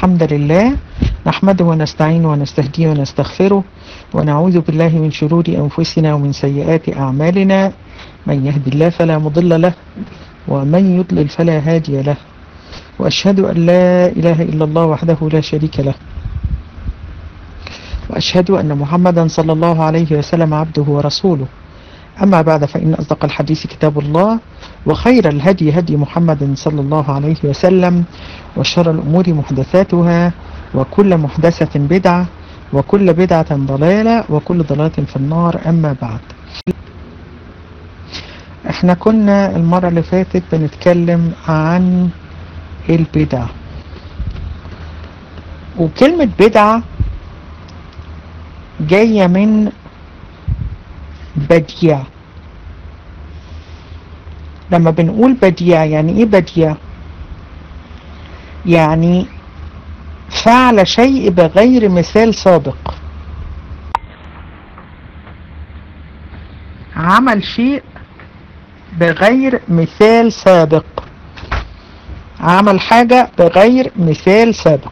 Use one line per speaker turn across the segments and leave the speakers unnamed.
الحمد لله نحمده ونستعينه ونستهديه ونستغفره ونعوذ بالله من شرور أنفسنا ومن سيئات أعمالنا من يهدي الله فلا مضل له ومن يضلل فلا هادي له وأشهد أن لا إله إلا الله وحده لا شريك له وأشهد أن محمدا صلى الله عليه وسلم عبده ورسوله أما بعد فإن أصدق الحديث كتاب الله وخير الهدي هدي محمد صلى الله عليه وسلم وشر الأمور محدثاتها وكل محدثة بدعة وكل بدعة ضلالة وكل ضلالة في النار أما بعد احنا كنا المرة اللي فاتت بنتكلم عن البدع وكلمة بدعة جاية من بديع لما بنقول بديع يعني ايه بديع يعني فعل شيء بغير مثال سابق عمل شيء بغير مثال سابق عمل حاجة بغير مثال سابق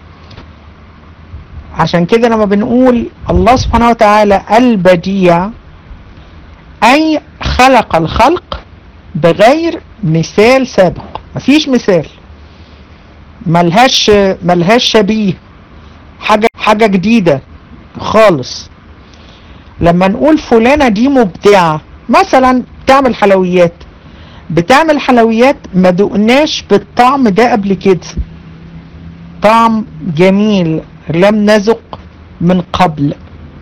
عشان كده لما بنقول الله سبحانه وتعالى البديع أي خلق الخلق بغير مثال سابق مفيش مثال ملهاش ملهاش شبيه حاجة حاجة جديدة خالص لما نقول فلانة دي مبدعة مثلا بتعمل حلويات بتعمل حلويات ما دقناش بالطعم ده قبل كده طعم جميل لم نذق من قبل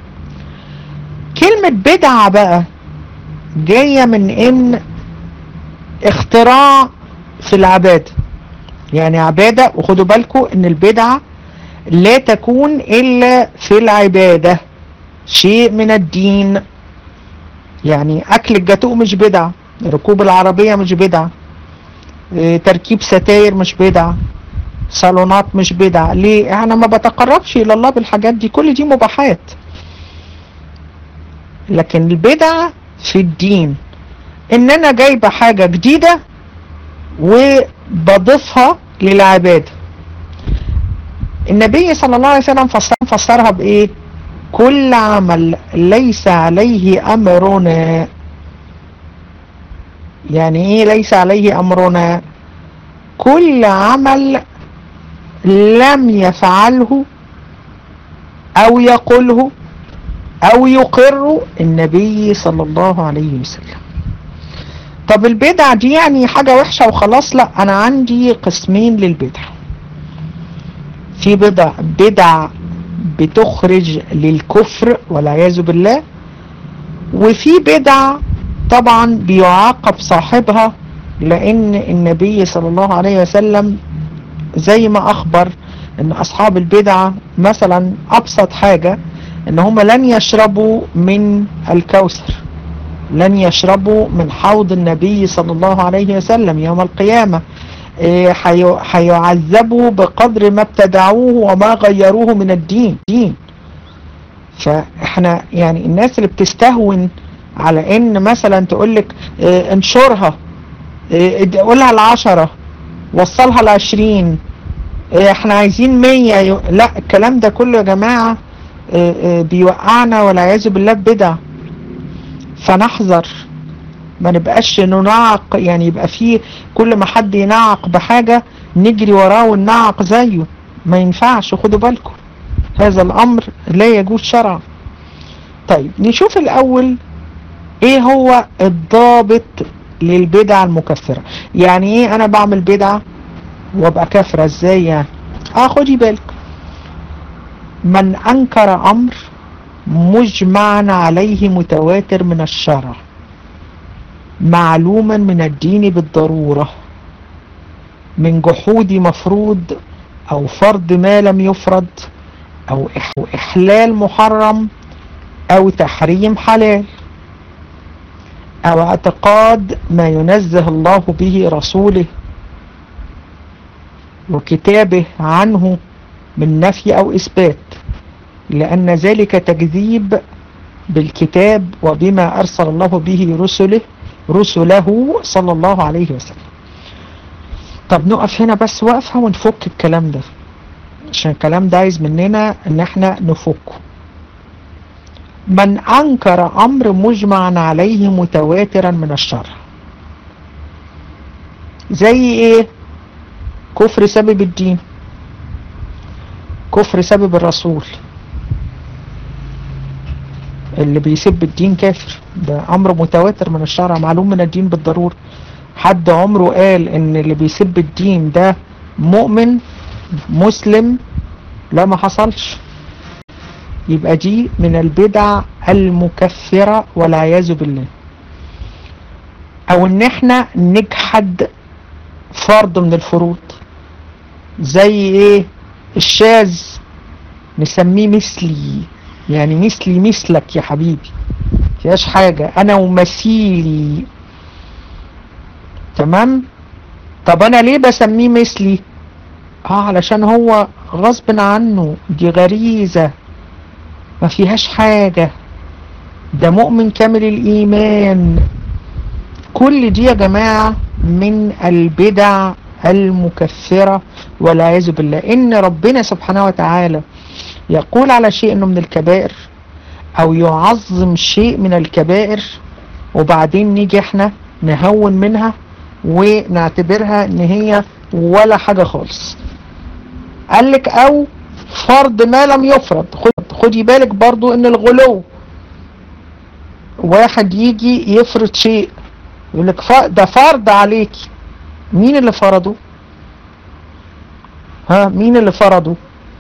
كلمة بدعة بقى جاية من ان اختراع في العبادة يعني عبادة وخدوا بالكم ان البدعة لا تكون الا في العبادة شيء من الدين يعني اكل الجاتوه مش بدعة ركوب العربية مش بدعة اه تركيب ستاير مش بدعة صالونات مش بدعة ليه انا ما بتقربش الى الله بالحاجات دي كل دي مباحات لكن البدعة في الدين ان انا جايبة حاجة جديدة وبضيفها للعبادة النبي صلى الله عليه وسلم فسر فسرها بايه كل عمل ليس عليه امرنا يعني ايه ليس عليه امرنا كل عمل لم يفعله او يقوله او يقر النبي صلى الله عليه وسلم طب البدع دي يعني حاجة وحشة وخلاص لا انا عندي قسمين للبدع في بدع بدع بتخرج للكفر والعياذ بالله وفي بدع طبعا بيعاقب صاحبها لان النبي صلى الله عليه وسلم زي ما اخبر ان اصحاب البدعة مثلا ابسط حاجة ان هم لن يشربوا من الكوثر لن يشربوا من حوض النبي صلى الله عليه وسلم يوم القيامة هيعذبوا بقدر ما ابتدعوه وما غيروه من الدين دين فاحنا يعني الناس اللي بتستهون على ان مثلا تقولك اه انشرها اه قولها العشرة وصلها العشرين اه احنا عايزين مية لا الكلام ده كله يا جماعة بيوقعنا والعياذ بالله ببدع فنحذر ما نبقاش ننعق يعني يبقى فيه كل ما حد ينعق بحاجة نجري وراه وننعق زيه ما ينفعش خدوا بالكم هذا الامر لا يجوز شرعا طيب نشوف الاول ايه هو الضابط للبدع المكفرة يعني ايه انا بعمل بدعة وابقى كافرة ازاي يعني اه خدي بالك من انكر امر مجمعا عليه متواتر من الشرع معلوما من الدين بالضرورة من جحود مفروض او فرض ما لم يفرض او احلال محرم او تحريم حلال او اعتقاد ما ينزه الله به رسوله وكتابه عنه من نفي او اثبات لان ذلك تكذيب بالكتاب وبما ارسل الله به رسله رسله صلى الله عليه وسلم طب نقف هنا بس وقفة ونفك الكلام ده عشان الكلام ده عايز مننا ان احنا نفكه من انكر امر مجمعا عليه متواترا من الشرع زي ايه كفر سبب الدين كفر سبب الرسول اللي بيسب الدين كافر ده امر متواتر من الشرع معلوم من الدين بالضرورة حد عمره قال ان اللي بيسب الدين ده مؤمن مسلم لا ما حصلش يبقى دي من البدع المكفرة والعياذ بالله او ان احنا نجحد فرض من الفروض زي ايه الشاذ نسميه مثلي يعني مثلي مثلك يا حبيبي فيهاش حاجة انا ومثيلي تمام طب انا ليه بسميه مثلي اه علشان هو غصب عنه دي غريزة ما فيهاش حاجة ده مؤمن كامل الايمان كل دي يا جماعة من البدع المكفرة والعياذ بالله ان ربنا سبحانه وتعالى يقول على شيء انه من الكبائر او يعظم شيء من الكبائر وبعدين نيجي احنا نهون منها ونعتبرها ان هي ولا حاجة خالص قالك او فرض ما لم يفرض خد خدي بالك برضو ان الغلو واحد يجي يفرض شيء يقول لك ده فرض عليكي مين اللي فرضه ها مين اللي فرضه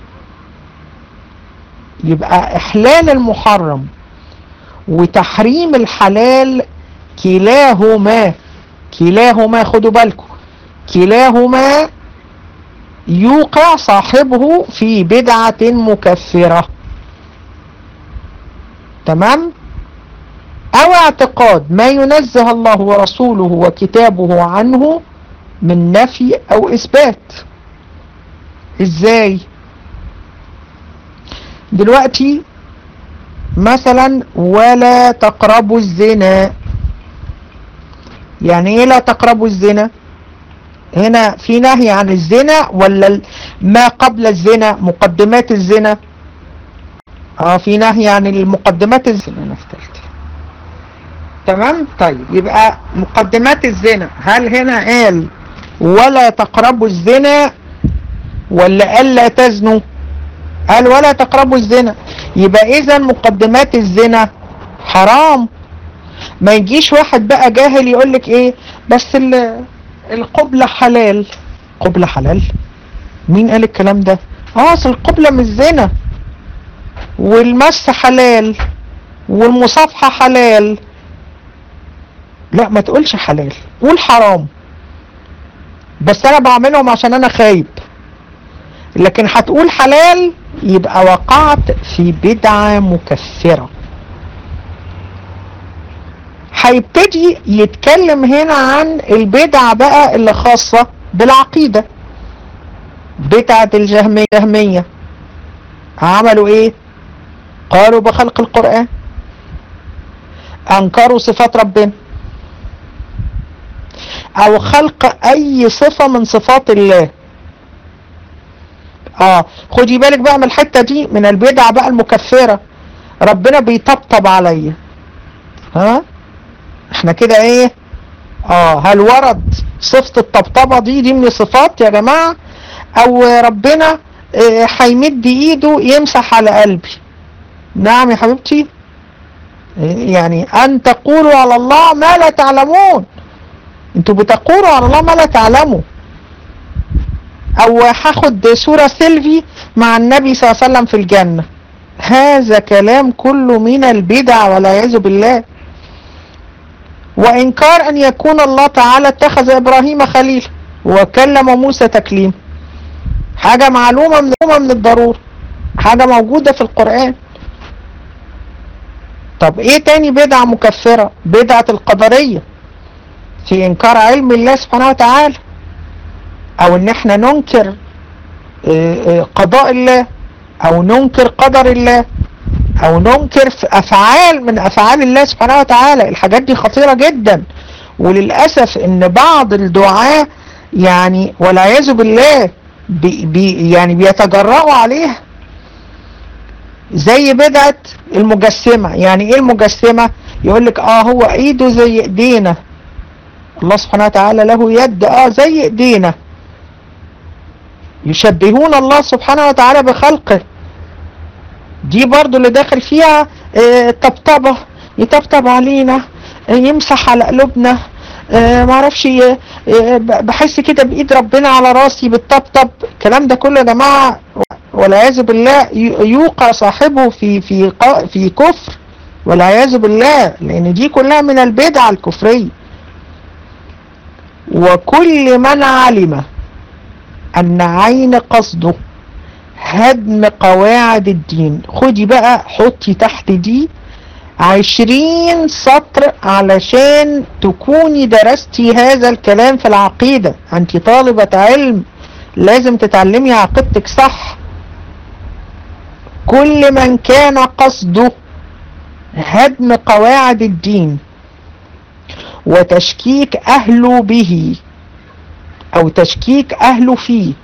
يبقى احلال المحرم وتحريم الحلال كلاهما كلاهما خدوا بالكم كلاهما يوقع صاحبه في بدعة مكفرة تمام او اعتقاد ما ينزه الله ورسوله وكتابه عنه من نفي او اثبات ازاي دلوقتي مثلا ولا تقربوا الزنا يعني ايه لا تقربوا الزنا هنا في نهي عن الزنا ولا ما قبل الزنا مقدمات الزنا اه في نهي عن المقدمات الزنا نفتلت تمام طيب يبقى مقدمات الزنا هل هنا قال ولا تقربوا الزنا ولا قال لا تزنوا قال ولا تقربوا الزنا يبقى اذا مقدمات الزنا حرام ما يجيش واحد بقى جاهل يقولك ايه بس القبلة حلال قبلة حلال مين قال الكلام ده اه اصل القبلة مش زنا والمس حلال والمصافحة حلال لا ما تقولش حلال قول حرام بس انا بعملهم عشان انا خايب لكن هتقول حلال يبقى وقعت في بدعة مكفرة هيبتدي يتكلم هنا عن البدع بقى اللي خاصة بالعقيدة بدعة الجهمية عملوا ايه قالوا بخلق القرآن انكروا صفات ربنا او خلق اي صفة من صفات الله اه خدي بالك بقى من الحتة دي من البدع بقى المكفرة ربنا بيطبطب عليا ها احنا كده ايه اه هل ورد صفة الطبطبة دي دي من الصفات يا جماعة او ربنا هيمد اه ايده يمسح على قلبي نعم يا حبيبتي يعني ان تقولوا على الله ما لا تعلمون انتوا بتقولوا على الله ما لا تعلموا او هاخد صورة سيلفي مع النبي صلى الله عليه وسلم في الجنة هذا كلام كله من البدع والعياذ بالله وإنكار أن يكون الله تعالى اتخذ إبراهيم خليلا وكلم موسى تكليم حاجة معلومة من من الضرورة حاجة موجودة في القرآن طب ايه تاني بدعة مكفرة بدعة القدرية في انكار علم الله سبحانه وتعالى او ان احنا ننكر قضاء الله او ننكر قدر الله او ننكر في افعال من افعال الله سبحانه وتعالى الحاجات دي خطيرة جدا وللأسف ان بعض الدعاة يعني والعياذ بالله بي بي يعني بيتجرأوا عليها زي بدعة المجسمة يعني ايه المجسمة يقول لك اه هو ايده زي ايدينا الله سبحانه وتعالى له يد اه زي ايدينا يشبهون الله سبحانه وتعالى بخلقه دي برضو اللي داخل فيها اه طبطبة يطبطب علينا اه يمسح على قلوبنا اه معرفش اه بحس كده بايد ربنا على راسي بالطبطب الكلام ده كله يا جماعة والعياذ بالله يوقع صاحبه في في في كفر والعياذ بالله لان دي كلها من البدع الكفريه وكل من علم ان عين قصده هدم قواعد الدين خدي بقى حطي تحت دي عشرين سطر علشان تكوني درستي هذا الكلام في العقيدة انت طالبة علم لازم تتعلمي عقيدتك صح كل من كان قصده هدم قواعد الدين وتشكيك أهله به أو تشكيك أهله فيه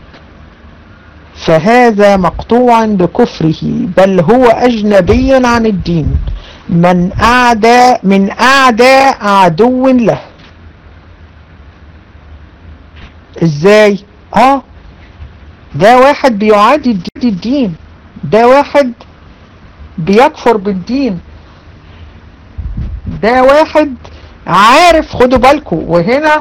فهذا مقطوع بكفره بل هو أجنبي عن الدين من أعدى من أعدى عدو له إزاي؟ آه ده واحد بيعادي الدين ده واحد بيكفر بالدين ده واحد عارف خدوا بالكم وهنا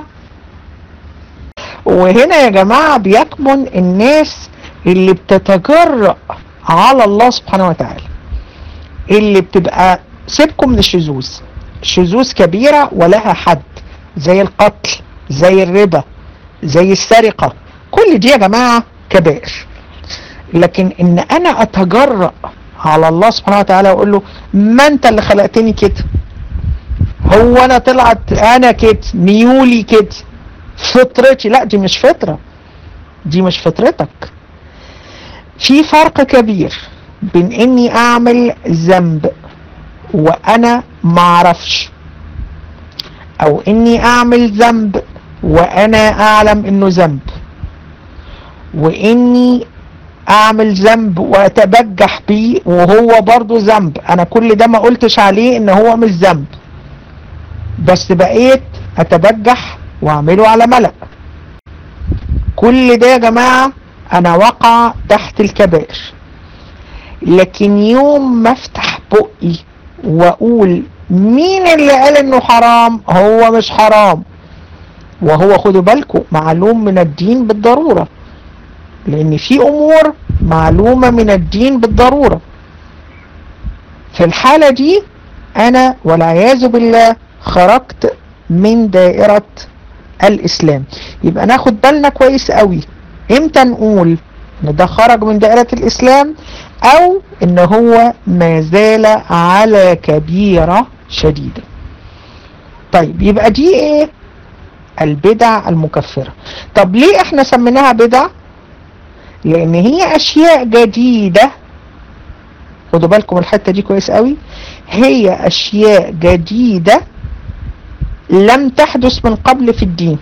وهنا يا جماعة بيكمن الناس اللي بتتجرأ على الله سبحانه وتعالى اللي بتبقى سيبكم من الشذوذ الشذوذ كبيرة ولها حد زي القتل زي الربا زي السرقة كل دي يا جماعة كبائر لكن ان انا اتجرأ على الله سبحانه وتعالى واقول له ما انت اللي خلقتني كده هو انا طلعت انا كده ميولي كده فطرتي لا دي مش فطرة دي مش فطرتك في فرق كبير بين اني اعمل ذنب وانا معرفش او اني اعمل ذنب وانا اعلم انه ذنب واني اعمل ذنب واتبجح بيه وهو برضه ذنب انا كل ده ما قلتش عليه ان هو مش ذنب بس بقيت اتبجح واعمله على ملأ كل ده يا جماعة انا وقع تحت الكبائر لكن يوم ما افتح بقي واقول مين اللي قال انه حرام هو مش حرام وهو خدوا بالكم معلوم من الدين بالضرورة لان في امور معلومة من الدين بالضرورة في الحالة دي انا والعياذ بالله خرجت من دائرة الاسلام يبقى ناخد بالنا كويس قوي امتى نقول ان ده خرج من دائرة الاسلام او ان هو ما زال على كبيرة شديدة طيب يبقى دي ايه البدع المكفرة طب ليه احنا سميناها بدع لان هي اشياء جديدة خدوا بالكم الحتة دي كويس قوي هي اشياء جديدة لم تحدث من قبل في الدين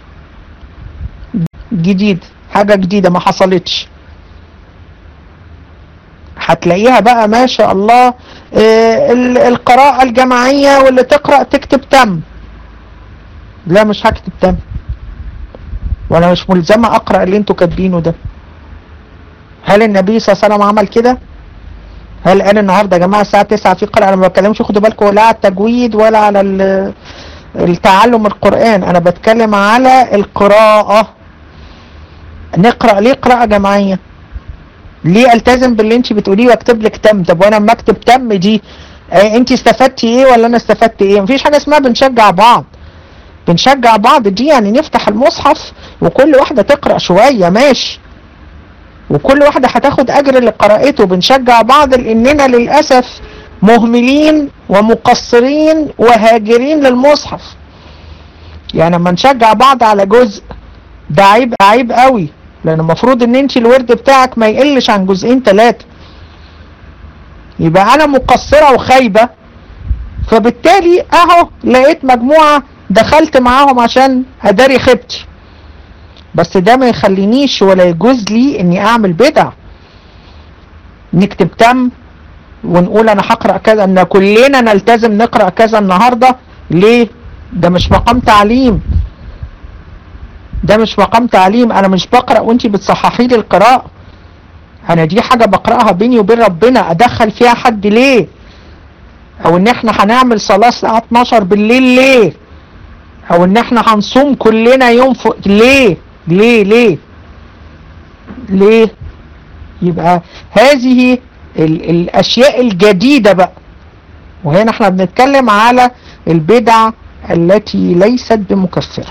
جديد حاجة جديدة ما حصلتش هتلاقيها بقى ما شاء الله آه القراءة الجماعية واللي تقرأ تكتب تم لا مش هكتب تم وانا مش ملزمة اقرأ اللي انتوا كاتبينه ده هل النبي صلى الله عليه وسلم عمل كده هل قال النهاردة يا جماعة الساعة 9 في قراءة انا ما بتكلمش خدوا بالكم لا على التجويد ولا على التعلم القرآن انا بتكلم على القراءة نقرأ ليه قراءة جماعية ليه التزم باللي انت بتقوليه واكتب لك تم طب وانا لما اكتب تم دي اه انت استفدتي ايه ولا انا استفدت ايه مفيش حاجة اسمها بنشجع بعض بنشجع بعض دي يعني نفتح المصحف وكل واحدة تقرأ شوية ماشي وكل واحدة هتاخد اجر اللي قرأته بنشجع بعض لاننا للأسف مهملين ومقصرين وهاجرين للمصحف يعني لما نشجع بعض على جزء ده عيب عيب قوي لان المفروض ان انت الورد بتاعك ما يقلش عن جزئين ثلاثة يبقى انا مقصرة وخايبة فبالتالي اهو لقيت مجموعة دخلت معاهم عشان اداري خيبتي بس ده ما يخلينيش ولا يجوز لي اني اعمل بدع نكتب تم ونقول انا هقرا كذا ان كلنا نلتزم نقرا كذا النهارده ليه ده مش مقام تعليم ده مش مقام تعليم انا مش بقرا وانتي بتصححي لي القراءه انا دي حاجه بقراها بيني وبين ربنا ادخل فيها حد ليه او ان احنا هنعمل صلاه الساعه 12 بالليل ليه او ان احنا هنصوم كلنا يوم ف... ليه ليه ليه ليه يبقى هذه ال الاشياء الجديدة بقى وهنا احنا بنتكلم على البدع التي ليست بمكفرة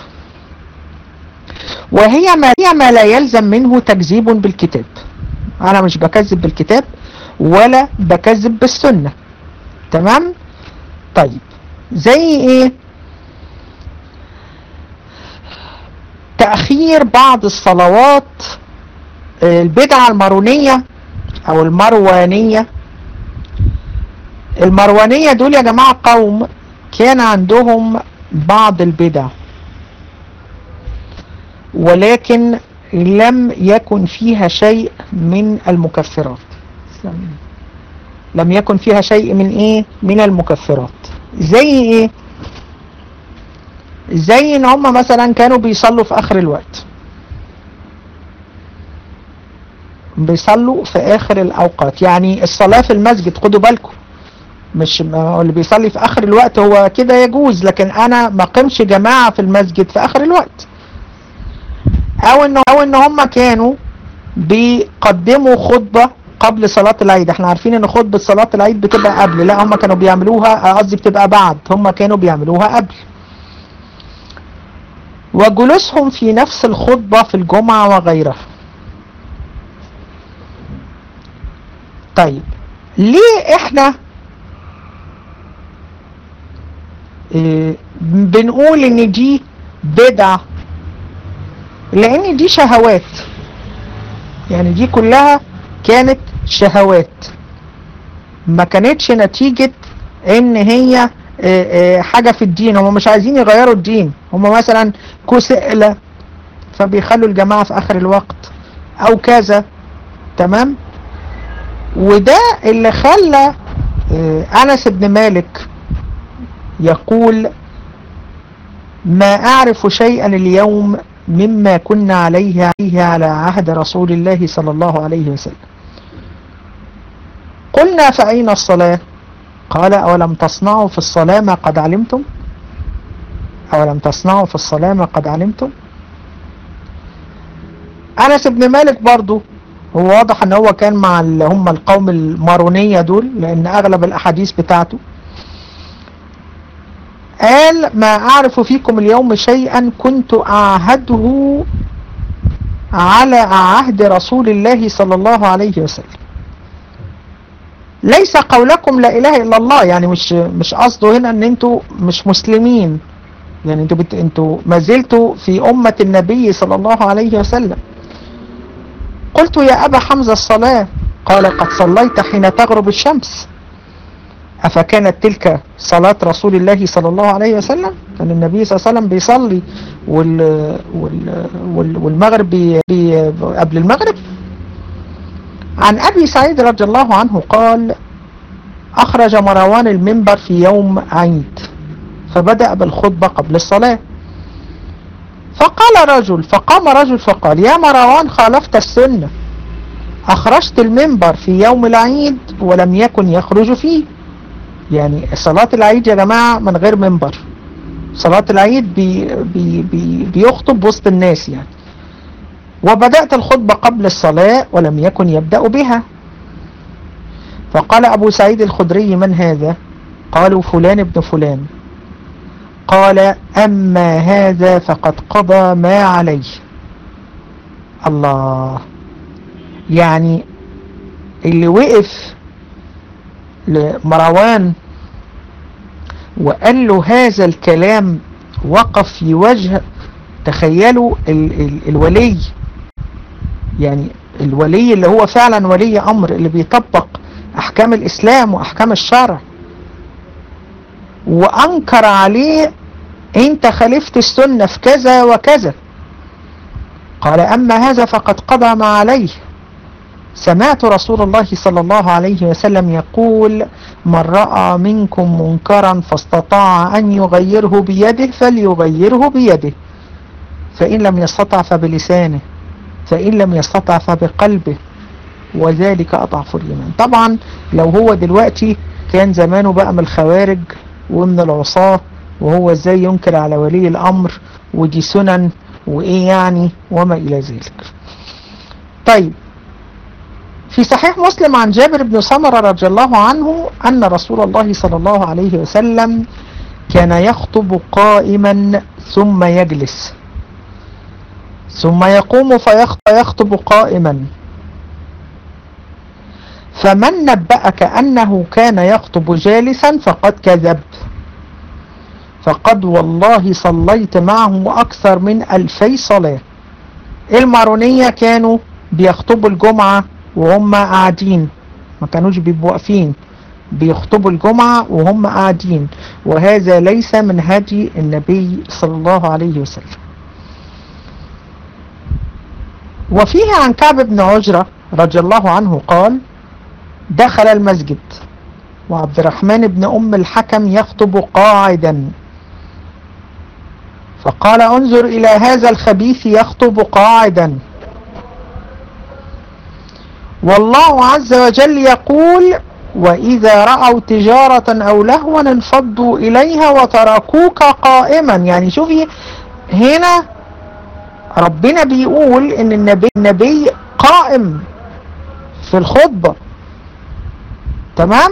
وهي ما, هي ما لا يلزم منه تكذيب بالكتاب انا مش بكذب بالكتاب ولا بكذب بالسنة تمام طيب زي ايه تأخير بعض الصلوات البدعة المارونية او المروانية المروانية دول يا جماعة قوم كان عندهم بعض البدع ولكن لم يكن فيها شيء من المكفرات لم يكن فيها شيء من ايه من المكفرات زي ايه زي ان هم مثلا كانوا بيصلوا في اخر الوقت بيصلوا في اخر الاوقات يعني الصلاة في المسجد خدوا بالكم مش اللي بيصلي في اخر الوقت هو كده يجوز لكن انا ما قمش جماعة في المسجد في اخر الوقت او ان او ان هم كانوا بيقدموا خطبة قبل صلاة العيد احنا عارفين ان خطبة صلاة العيد بتبقى قبل لا هم كانوا بيعملوها قصدي بتبقى بعد هم كانوا بيعملوها قبل وجلوسهم في نفس الخطبة في الجمعة وغيرها طيب ليه احنا اه بنقول ان دي بدعة لان دي شهوات يعني دي كلها كانت شهوات ما كانتش نتيجة ان هي اه اه حاجة في الدين هم مش عايزين يغيروا الدين هم مثلا كسئلة فبيخلوا الجماعة في اخر الوقت او كذا تمام وده اللي خلى انس بن مالك يقول ما اعرف شيئا اليوم مما كنا عليه عليه على عهد رسول الله صلى الله عليه وسلم قلنا فأين الصلاة قال أولم تصنعوا في الصلاة ما قد علمتم أولم تصنعوا في الصلاة ما قد علمتم أنس بن مالك برضو هو واضح ان هو كان مع اللي هم القوم المارونية دول لان اغلب الاحاديث بتاعته قال ما اعرف فيكم اليوم شيئا كنت اعهده على عهد رسول الله صلى الله عليه وسلم ليس قولكم لا اله الا الله يعني مش مش قصده هنا ان انتوا مش مسلمين يعني انتوا بت... انتوا ما زلتوا في امة النبي صلى الله عليه وسلم قلت يا أبا حمزة الصلاة قال قد صليت حين تغرب الشمس أفكانت تلك صلاة رسول الله صلى الله عليه وسلم كان النبي صلى الله عليه وسلم بيصلي وال وال وال والمغرب بي بي قبل المغرب عن أبي سعيد رضي الله عنه قال أخرج مروان المنبر في يوم عيد فبدأ بالخطبة قبل الصلاة فقال رجل فقام رجل فقال يا مروان خالفت السنة أخرجت المنبر في يوم العيد ولم يكن يخرج فيه يعني صلاة العيد يا جماعة من غير منبر صلاة العيد بي بي بي بيخطب وسط الناس يعني وبدأت الخطبة قبل الصلاة ولم يكن يبدأ بها فقال أبو سعيد الخدري من هذا قالوا فلان ابن فلان قال أما هذا فقد قضى ما عليه الله يعني اللي وقف لمروان وقال له هذا الكلام وقف في وجه تخيلوا ال ال الولي يعني الولي اللي هو فعلا ولي أمر اللي بيطبق أحكام الإسلام وأحكام الشرع وأنكر عليه أنت خالفت السنة في كذا وكذا قال أما هذا فقد قضى ما عليه سمعت رسول الله صلى الله عليه وسلم يقول من رأى منكم منكرا فاستطاع أن يغيره بيده فليغيره بيده فإن لم يستطع فبلسانه فإن لم يستطع فبقلبه وذلك أضعف الإيمان طبعا لو هو دلوقتي كان زمانه بقى من الخوارج ومن العصاة وهو ازاي ينكر على ولي الأمر ودي سنن وإيه يعني وما إلى ذلك طيب في صحيح مسلم عن جابر بن سمرة رضي الله عنه أن رسول الله صلى الله عليه وسلم كان يخطب قائما ثم يجلس ثم يقوم فيخطب قائما فمن نبأك أنه كان يخطب جالسا فقد كذب فقد والله صليت معه أكثر من ألفي صلاة المارونية كانوا بيخطبوا الجمعة وهم قاعدين ما كانوش بيبقوا واقفين بيخطبوا الجمعة وهم قاعدين وهذا ليس من هدي النبي صلى الله عليه وسلم وفيه عن كعب بن عجرة رضي الله عنه قال دخل المسجد وعبد الرحمن بن أم الحكم يخطب قاعدا فقال انظر إلى هذا الخبيث يخطب قاعدا والله عز وجل يقول وإذا رأوا تجارة أو لهوا انفضوا إليها وتركوك قائما يعني شوفي هنا ربنا بيقول ان النبي, النبي قائم في الخطبة تمام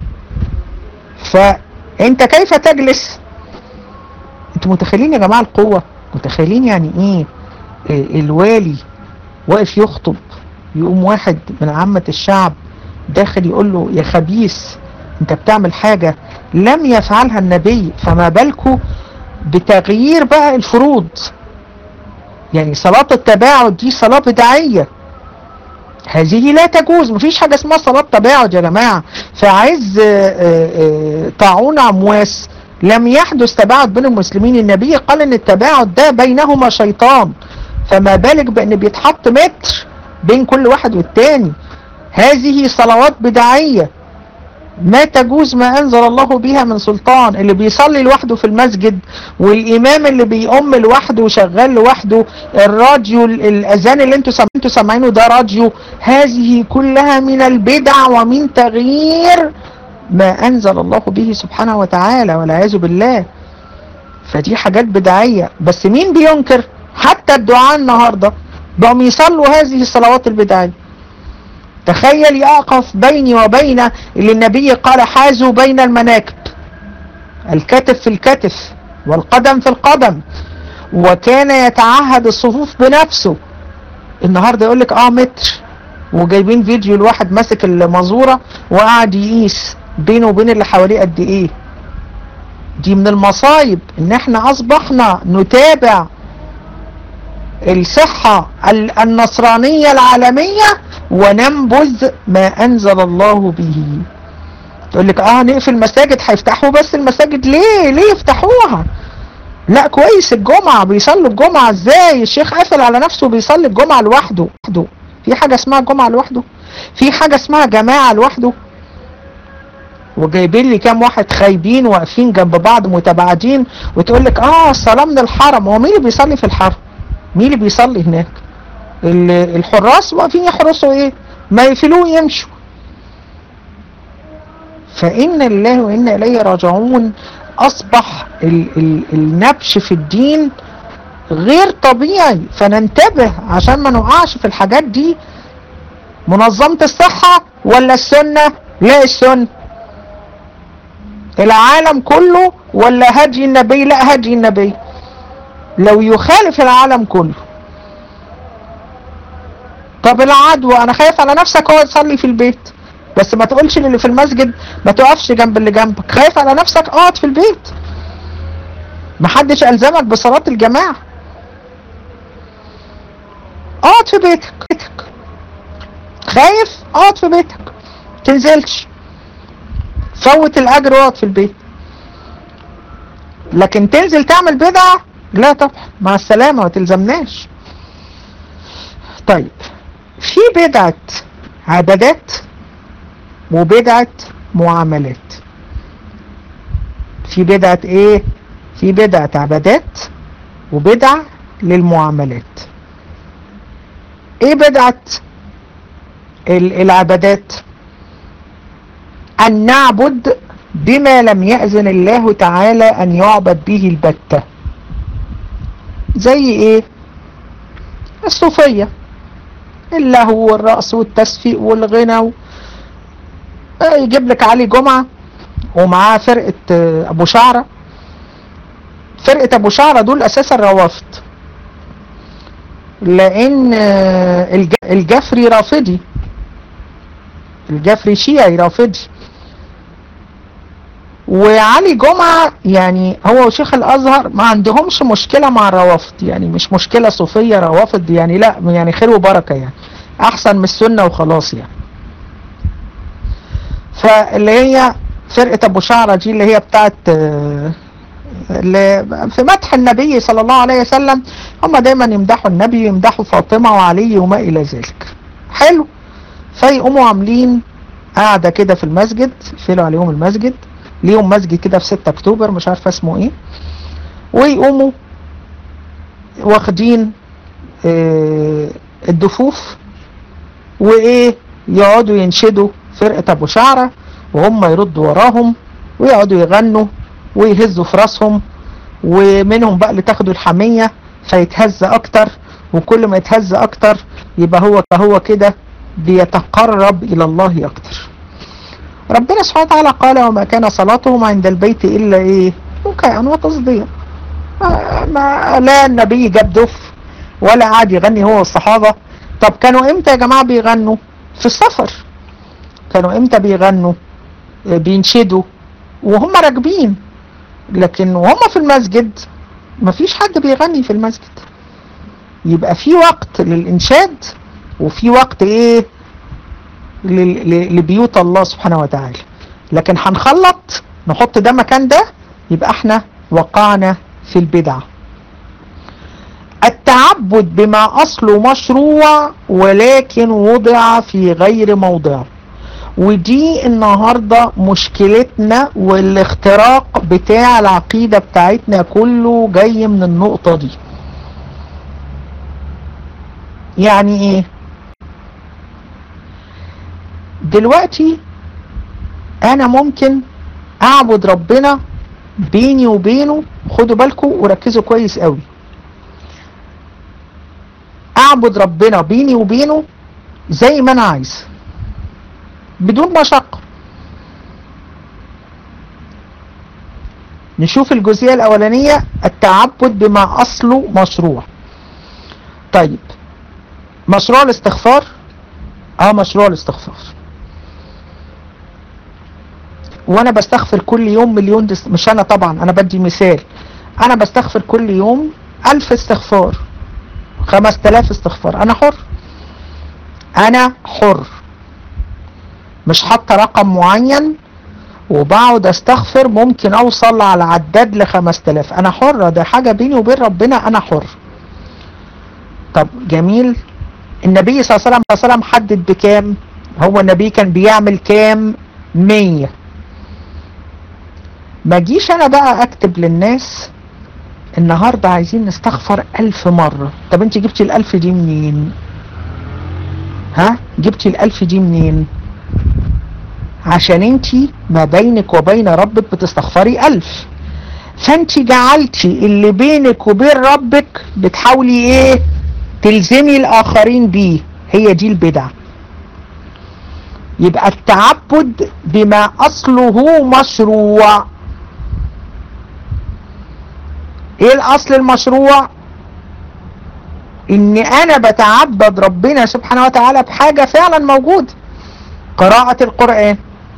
فانت كيف تجلس انتوا متخيلين يا جماعة القوة متخيلين يعني ايه, إيه الوالي واقف يخطب يقوم واحد من عامة الشعب داخل يقول له يا خبيث انت بتعمل حاجة لم يفعلها النبي فما بالكو بتغيير بقى الفروض يعني صلاة التباعد دي صلاة بدعية هذه لا تجوز مفيش حاجة اسمها صلاة تباعد يا جماعة في عز طاعون عمواس لم يحدث تباعد بين المسلمين النبي قال ان التباعد ده بينهما شيطان فما بالك بان بيتحط متر بين كل واحد والتاني هذه صلوات بدعية ما تجوز ما أنزل الله بها من سلطان اللي بيصلي لوحده في المسجد والإمام اللي بيقوم لوحده وشغال لوحده الراديو الأذان اللي انتوا انتوا سامعينه ده راديو هذه كلها من البدع ومن تغيير ما أنزل الله به سبحانه وتعالى والعياذ بالله فدي حاجات بدعية بس مين بينكر حتى الدعاء النهاردة بقوا يصلوا هذه الصلوات البدعية تخيل يقف بيني وبين اللي النبي قال حازوا بين المناكب الكتف في الكتف والقدم في القدم وكان يتعهد الصفوف بنفسه النهاردة يقول لك اه متر وجايبين فيديو الواحد ماسك المزورة وقاعد يقيس بينه وبين اللي حواليه قد ايه دي من المصايب ان احنا اصبحنا نتابع الصحة النصرانية العالمية وننبذ ما انزل الله به تقول لك اه نقفل المساجد هيفتحوا بس المساجد ليه ليه يفتحوها لا كويس الجمعة بيصلوا الجمعة ازاي الشيخ قافل على نفسه بيصلي الجمعة لوحده في حاجة اسمها جمعة لوحده في حاجة اسمها جماعة لوحده وجايبين لي كام واحد خايبين واقفين جنب بعض متباعدين وتقول لك اه الصلاة من الحرم هو مين اللي بيصلي في الحرم مين اللي بيصلي هناك الحراس واقفين يحرسوا ايه ما يقفلوه يمشوا فإن الله وإنا إليه راجعون أصبح ال ال النبش في الدين غير طبيعي فننتبه عشان ما نقعش في الحاجات دي منظمة الصحة ولا السنة لا السنة العالم كله ولا هدي النبي لا هدي النبي لو يخالف العالم كله طب العدوى انا خايف على نفسك اقعد تصلي في البيت بس ما تقولش للي في المسجد ما تقفش جنب اللي جنبك خايف على نفسك اقعد في البيت محدش الزمك بصلاة الجماعة اقعد في بيتك بيتك خايف اقعد في بيتك تنزلش فوت الاجر واقعد في البيت لكن تنزل تعمل بدعة لا طبعا مع السلامة ما تلزمناش طيب في بدعة عبادات وبدعة معاملات في بدعة ايه في بدعة عبادات وبدعة للمعاملات ايه بدعة العبادات ان نعبد بما لم يأذن الله تعالى ان يعبد به البتة زي ايه الصوفية اللهو والرقص والتصفيق والغنى و... يجيب لك علي جمعة ومعاه فرقة ابو شعرة فرقة ابو شعرة دول اساسا روافض لان الجفري رافضي الجفري شيعي رافضي وعلي جمعة يعني هو وشيخ الازهر ما عندهمش مشكلة مع الروافض يعني مش مشكلة صوفية روافض يعني لا يعني خير وبركة يعني احسن من السنة وخلاص يعني فاللي هي فرقة ابو شعرة دي اللي هي بتاعت اللي في مدح النبي صلى الله عليه وسلم هم دايما يمدحوا النبي ويمدحوا فاطمة وعلي وما الى ذلك حلو فيقوموا عاملين قاعدة كده في المسجد يقفلوا عليهم المسجد ليهم مسجد كده في 6 اكتوبر مش عارفه اسمه ايه ويقوموا واخدين اه الدفوف وايه يقعدوا ينشدوا فرقة ابو شعرة وهم يردوا وراهم ويقعدوا يغنوا ويهزوا في راسهم ومنهم بقى اللي تاخدوا الحمية فيتهز اكتر وكل ما يتهز اكتر يبقى هو هو كده بيتقرب الى الله اكتر ربنا سبحانه وتعالى قال وما كان صلاتهم عند البيت الا ايه مكاء وتصديق ما لا النبي جاب دف ولا قعد يغني هو والصحابة طب كانوا امتى يا جماعة بيغنوا في السفر كانوا امتى بيغنوا بينشدوا وهم راكبين لكن وهم في المسجد مفيش حد بيغني في المسجد يبقى في وقت للإنشاد وفي وقت ايه لبيوت الله سبحانه وتعالى لكن هنخلط نحط ده مكان ده يبقى احنا وقعنا في البدعة التعبد بما أصله مشروع ولكن وضع في غير موضعه ودي النهاردة مشكلتنا والاختراق بتاع العقيدة بتاعتنا كله جاي من النقطة دي يعني ايه دلوقتي انا ممكن اعبد ربنا بيني وبينه خدوا بالكم وركزوا كويس قوي اعبد ربنا بيني وبينه زي ما انا عايز بدون مشقة نشوف الجزئية الاولانية التعبد بما اصله مشروع طيب مشروع الاستغفار اه مشروع الاستغفار وانا بستغفر كل يوم مليون دس مش انا طبعا انا بدي مثال انا بستغفر كل يوم الف استغفار خمس تلاف استغفار انا حر انا حر مش حاطه رقم معين وبقعد استغفر ممكن اوصل على عداد لخمس تلاف انا حر ده حاجة بيني وبين ربنا انا حر طب جميل النبي صلى الله عليه وسلم حدد بكام هو النبي كان بيعمل كام مية ما جيش انا بقى اكتب للناس النهاردة عايزين نستغفر الف مرة طب انت جبتي الالف دي منين ها جبتي الالف دي منين عشان انت ما بينك وبين ربك بتستغفري الف فانت جعلتي اللي بينك وبين ربك بتحاولي ايه تلزمي الاخرين بيه هي دي البدع يبقى التعبد بما اصله مشروع ايه الاصل المشروع ان انا بتعبد ربنا سبحانه وتعالى بحاجة فعلا موجودة قراءة القرآن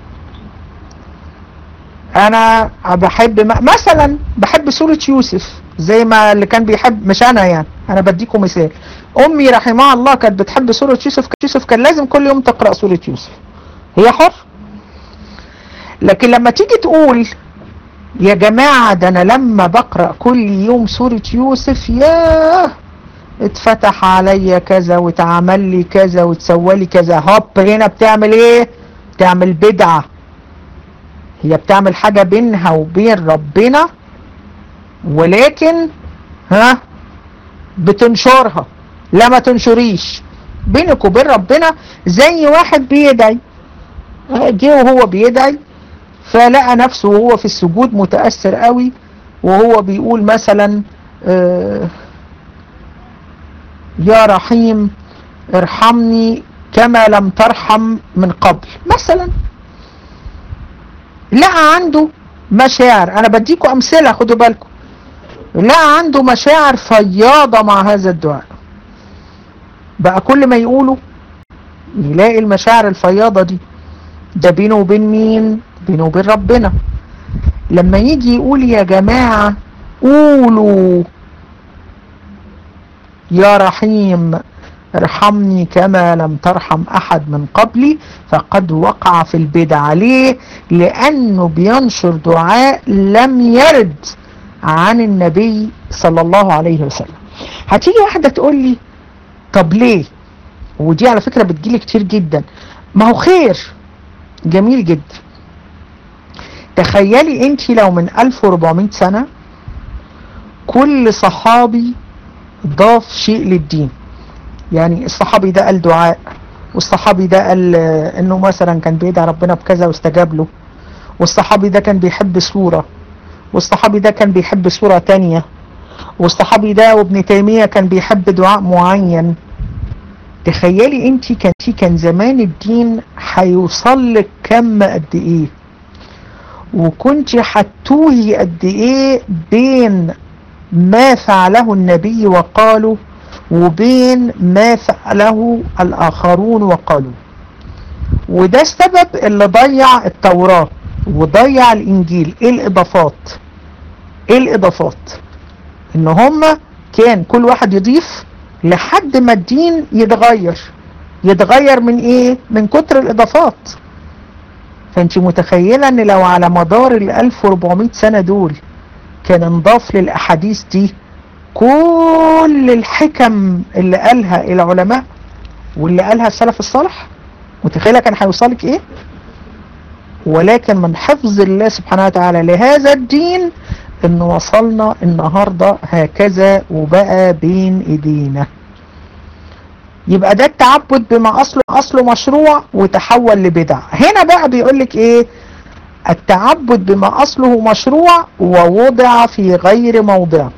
انا بحب مثلا بحب سورة يوسف زي ما اللي كان بيحب مش انا يعني انا بديكم مثال امي رحمها الله كانت بتحب سورة يوسف يوسف كان لازم كل يوم تقرأ سورة يوسف هي حر لكن لما تيجي تقول يا جماعة ده انا لما بقرأ كل يوم سورة يوسف ياه اتفتح عليا كذا واتعمل لي كذا وتسوى لي كذا هوب هنا بتعمل ايه بتعمل بدعة هي بتعمل حاجة بينها وبين ربنا ولكن ها بتنشرها لا ما تنشريش بينك وبين ربنا زي واحد بيدعي جه وهو بيدعي فلقى نفسه وهو في السجود متأثر قوي وهو بيقول مثلا آه يا رحيم ارحمني كما لم ترحم من قبل مثلا لقى عنده مشاعر انا بديكم امثله خدوا بالكم لقى عنده مشاعر فياضه مع هذا الدعاء بقى كل ما يقوله يلاقي المشاعر الفياضه دي ده بينه وبين مين بينه وبين ربنا لما يجي يقول يا جماعه قولوا يا رحيم ارحمني كما لم ترحم احد من قبلي فقد وقع في البدع ليه لانه بينشر دعاء لم يرد عن النبي صلى الله عليه وسلم هتيجي واحدة تقول لي طب ليه ودي على فكرة بتجيلي كتير جدا ما هو خير جميل جدا تخيلي انت لو من 1400 سنة كل صحابي ضاف شيء للدين يعني الصحابي ده قال دعاء والصحابي ده قال انه مثلا كان بيدعي ربنا بكذا واستجاب له والصحابي ده كان بيحب سورة والصحابي ده كان بيحب سورة تانية والصحابي ده وابن تيمية كان بيحب دعاء معين تخيلي انت كان كان زمان الدين هيوصل لك كم قد ايه وكنت هتوهي قد ايه بين ما فعله النبي وقالوا وبين ما فعله الآخرون وقالوا وده السبب اللي ضيع التوراة وضيع الإنجيل إيه الإضافات إيه الإضافات إن هما كان كل واحد يضيف لحد ما الدين يتغير يتغير من إيه من كتر الإضافات فأنت متخيلة إن لو على مدار ال 1400 سنة دول كان انضاف للأحاديث دي كل الحكم اللي قالها العلماء واللي قالها السلف الصالح متخيلة كان هيوصلك ايه ولكن من حفظ الله سبحانه وتعالى لهذا الدين ان وصلنا النهاردة هكذا وبقى بين ايدينا يبقى ده التعبد بما اصله اصله مشروع وتحول لبدع هنا بقى بيقولك ايه التعبد بما اصله مشروع ووضع في غير موضعه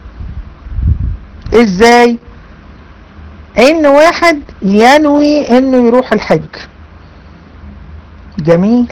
ازاي ان واحد ينوي انه يروح الحج جميل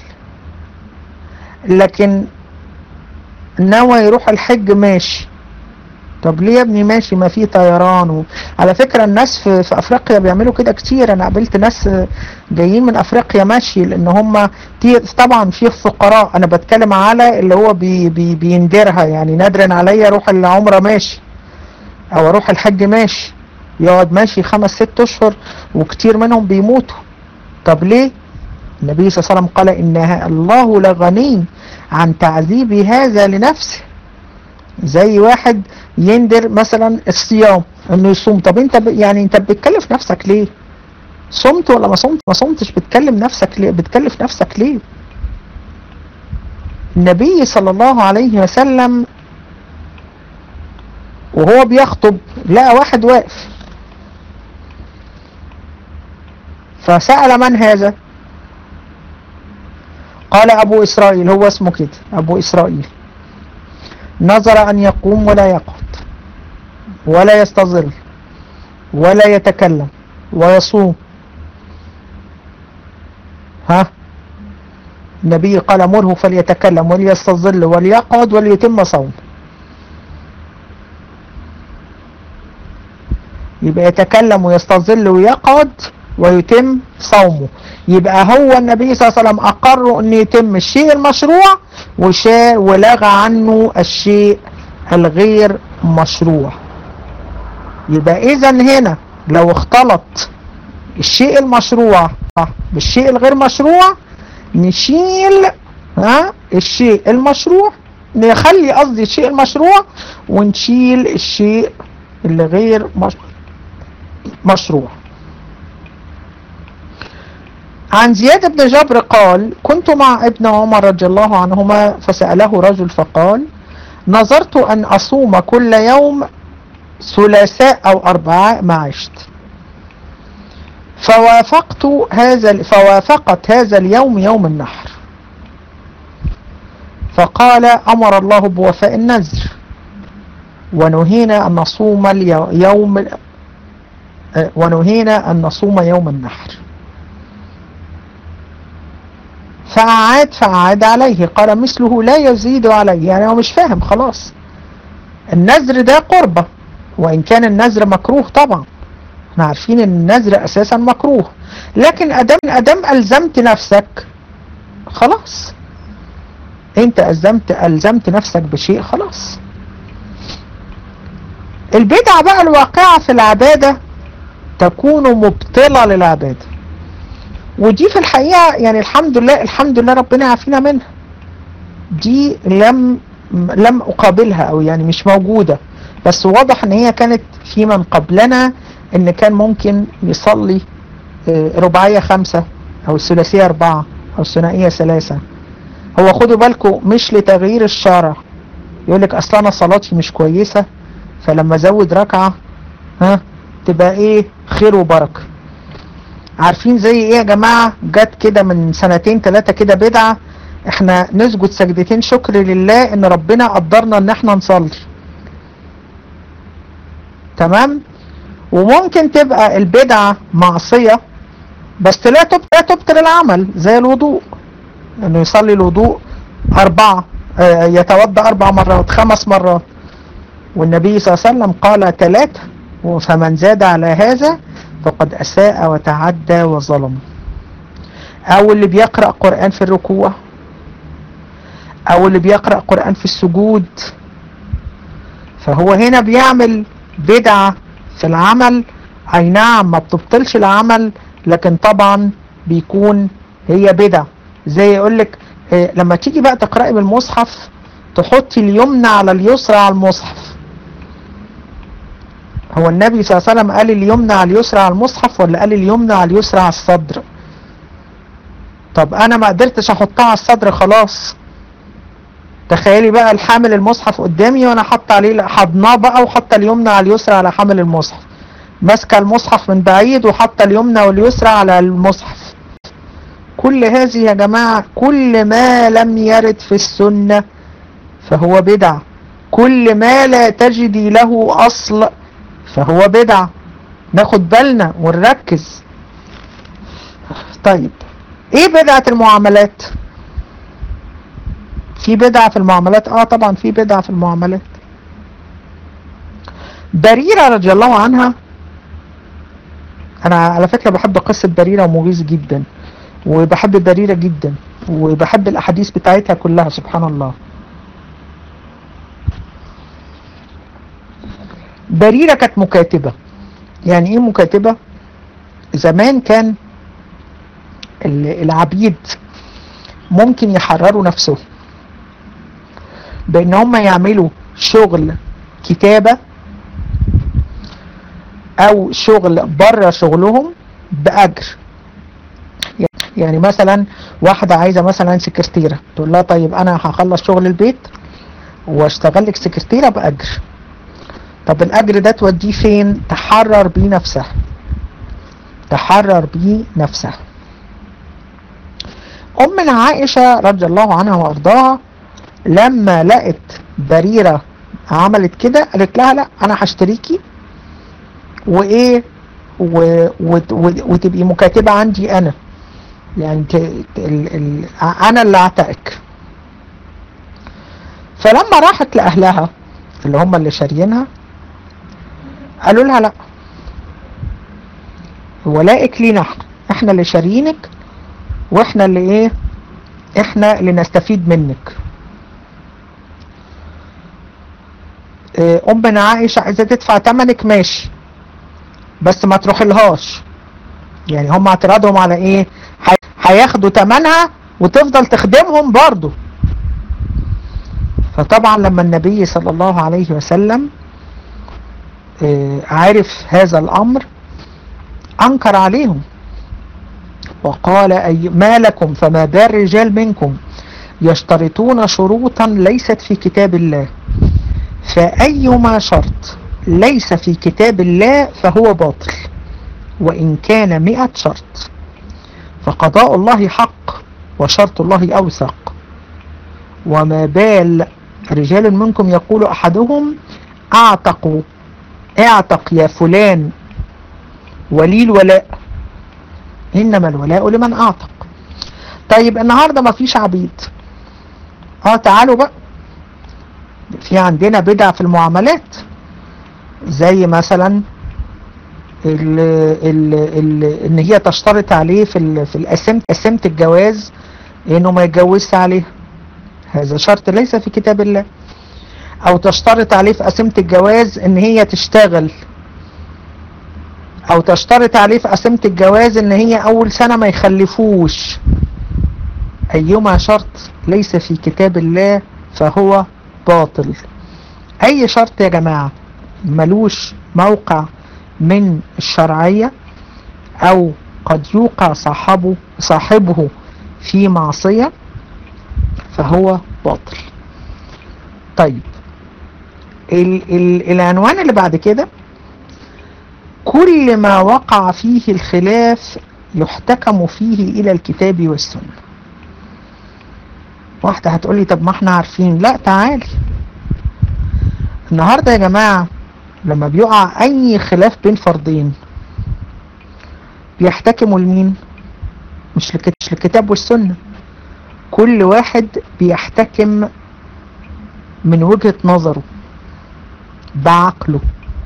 لكن نوى يروح الحج ماشي طب ليه يا ابني ماشي ما في طيران و... على فكرة الناس في, في افريقيا بيعملوا كده كتير انا قابلت ناس جايين من افريقيا ماشي لان هم طبعا في فقراء انا بتكلم على اللي هو بي بي بيندرها يعني نادرا عليا اروح العمرة ماشي او اروح الحج ماشي يقعد ماشي خمس ست اشهر وكتير منهم بيموتوا طب ليه النبي صلى الله عليه وسلم قال انها الله لغني عن تعذيب هذا لنفسه زي واحد يندر مثلا الصيام انه يصوم طب انت ب... يعني انت بتكلف نفسك ليه صمت ولا ما صمت ما صمتش بتكلم نفسك ليه بتكلف نفسك ليه النبي صلى الله عليه وسلم وهو بيخطب لقى واحد واقف فسأل من هذا قال أبو إسرائيل هو اسمه كده أبو إسرائيل نظر أن يقوم ولا يقعد ولا يستظل ولا يتكلم ويصوم ها النبي قال مره فليتكلم وليستظل وليقعد وليتم صوم يبقى يتكلم ويستظل ويقعد ويتم صومه يبقى هو النبي صلى الله عليه وسلم أقر أن يتم الشيء المشروع وشاء ولغى عنه الشيء الغير مشروع يبقى إذا هنا لو اختلط الشيء المشروع بالشيء الغير مشروع نشيل ها الشيء المشروع نخلي قصدي الشيء المشروع ونشيل الشيء اللي غير مشروع مشروع عن زياد بن جبر قال كنت مع ابن عمر رضي الله عنهما فسأله رجل فقال نظرت أن أصوم كل يوم ثلاثاء أو أربعاء ما عشت فوافقت هذا فوافقت هذا اليوم يوم النحر فقال أمر الله بوفاء النذر ونهينا أن نصوم اليوم ونهينا أن نصوم يوم النحر فأعاد فأعاد عليه قال مثله لا يزيد عليه يعني هو مش فاهم خلاص النذر ده قربة وإن كان النذر مكروه طبعا احنا عارفين ان النذر أساسا مكروه لكن أدام أدام ألزمت نفسك خلاص انت ألزمت ألزمت نفسك بشيء خلاص البدعة بقى الواقعة في العبادة تكون مبطلة للعبادة ودي في الحقيقة يعني الحمد لله الحمد لله ربنا عافينا منها دي لم لم أقابلها أو يعني مش موجودة بس واضح ان هي كانت في من قبلنا ان كان ممكن يصلي رباعية خمسة او الثلاثية اربعة او الثنائية ثلاثة هو خدوا بالكم مش لتغيير الشرع يقول لك اصل انا صلاتي مش كويسة فلما ازود ركعة ها تبقى ايه خير وبركة عارفين زي ايه يا جماعة جت كده من سنتين ثلاثة كده بدعة احنا نسجد سجدتين شكر لله ان ربنا قدرنا ان احنا نصلي تمام وممكن تبقى البدعة معصية بس لا تبطل العمل زي الوضوء انه يصلي الوضوء اربعة اه يتوضا اربع مرات خمس مرات والنبي صلى الله عليه وسلم قال ثلاثة فمن زاد على هذا فقد اساء وتعدى وظلم او اللي بيقرأ قرآن في الركوع او اللي بيقرأ قرآن في السجود فهو هنا بيعمل بدعة في العمل اي نعم ما بتبطلش العمل لكن طبعا بيكون هي بدع زي يقولك إيه لما تيجي بقى تقرأي بالمصحف تحطي اليمنى على اليسرى على المصحف هو النبي صلى الله عليه وسلم قال اليمنى على اليسرى على المصحف ولا قال اليمنى على اليسرى على الصدر طب انا ما قدرتش احطها على الصدر خلاص تخيلي بقى الحامل المصحف قدامي وانا حاطه عليه حضناه بقى وحاطه اليمنى على اليسرى على حامل المصحف ماسكه المصحف من بعيد وحاطه اليمنى واليسرى على المصحف كل هذه يا جماعة كل ما لم يرد في السنة فهو بدع كل ما لا تجدي له أصل فهو بدع ناخد بالنا ونركز طيب ايه بدعة المعاملات في بدعة في المعاملات اه طبعا في بدعة في المعاملات بريرة رضي الله عنها انا على فكرة بحب قصة بريرة ومغيث جدا وبحب بريرة جدا وبحب الاحاديث بتاعتها كلها سبحان الله بريرة كانت مكاتبة يعني ايه مكاتبة زمان كان العبيد ممكن يحرروا نفسهم بان هم يعملوا شغل كتابة او شغل بره شغلهم باجر يعني مثلا واحدة عايزة مثلا سكرتيرة تقول لها طيب انا هخلص شغل البيت واشتغل لك سكرتيرة باجر طب الاجر ده توديه فين تحرر بيه نفسها تحرر بيه نفسها امنا عائشة رضي الله عنها وارضاها لما لقت بريرة عملت كده قالت لها لا انا هشتريكي وايه و... و... و... وتبقي مكاتبة عندي انا يعني ت... ال... ال... انا اللي اعتقك فلما راحت لاهلها اللي هم اللي شاريينها قالوا لها لا ولائك لينا احنا احنا اللي شاريينك واحنا اللي ايه احنا اللي نستفيد منك اه امنا عائشة عايزة تدفع تمنك ماشي بس ما تروح لهاش يعني هم اعتراضهم على ايه هياخدوا تمنها وتفضل تخدمهم برضو فطبعا لما النبي صلى الله عليه وسلم اه عارف هذا الامر أنكر عليهم وقال أي ما لكم فما بال رجال منكم يشترطون شروطا ليست في كتاب الله فأيما شرط ليس في كتاب الله فهو باطل وإن كان مئة شرط فقضاء الله حق وشرط الله أوثق وما بال رجال منكم يقول أحدهم أعتقوا اعتق يا فلان ولي الولاء إنما الولاء لمن أعتق طيب النهاردة ما فيش عبيد اه تعالوا بقى في عندنا بدع في المعاملات زي مثلا ال ال ال ان هي تشترط عليه في ال في الاسمت اسمة الجواز انه ما يتجوزش عليها هذا شرط ليس في كتاب الله او تشترط عليه في اسمة الجواز ان هي تشتغل او تشترط عليه في اسمة الجواز ان هي اول سنة ما يخلفوش ايما شرط ليس في كتاب الله فهو باطل اي شرط يا جماعة ملوش موقع من الشرعية او قد يوقع صاحبه صاحبه في معصية فهو باطل طيب ال ال العنوان اللي بعد كده كل ما وقع فيه الخلاف يحتكم فيه الى الكتاب والسنة واحدة هتقولي طب ما احنا عارفين لا تعالي النهاردة يا جماعة لما بيقع اي خلاف بين فردين بيحتكموا لمين مش للكتاب والسنة كل واحد بيحتكم من وجهة نظره بعقله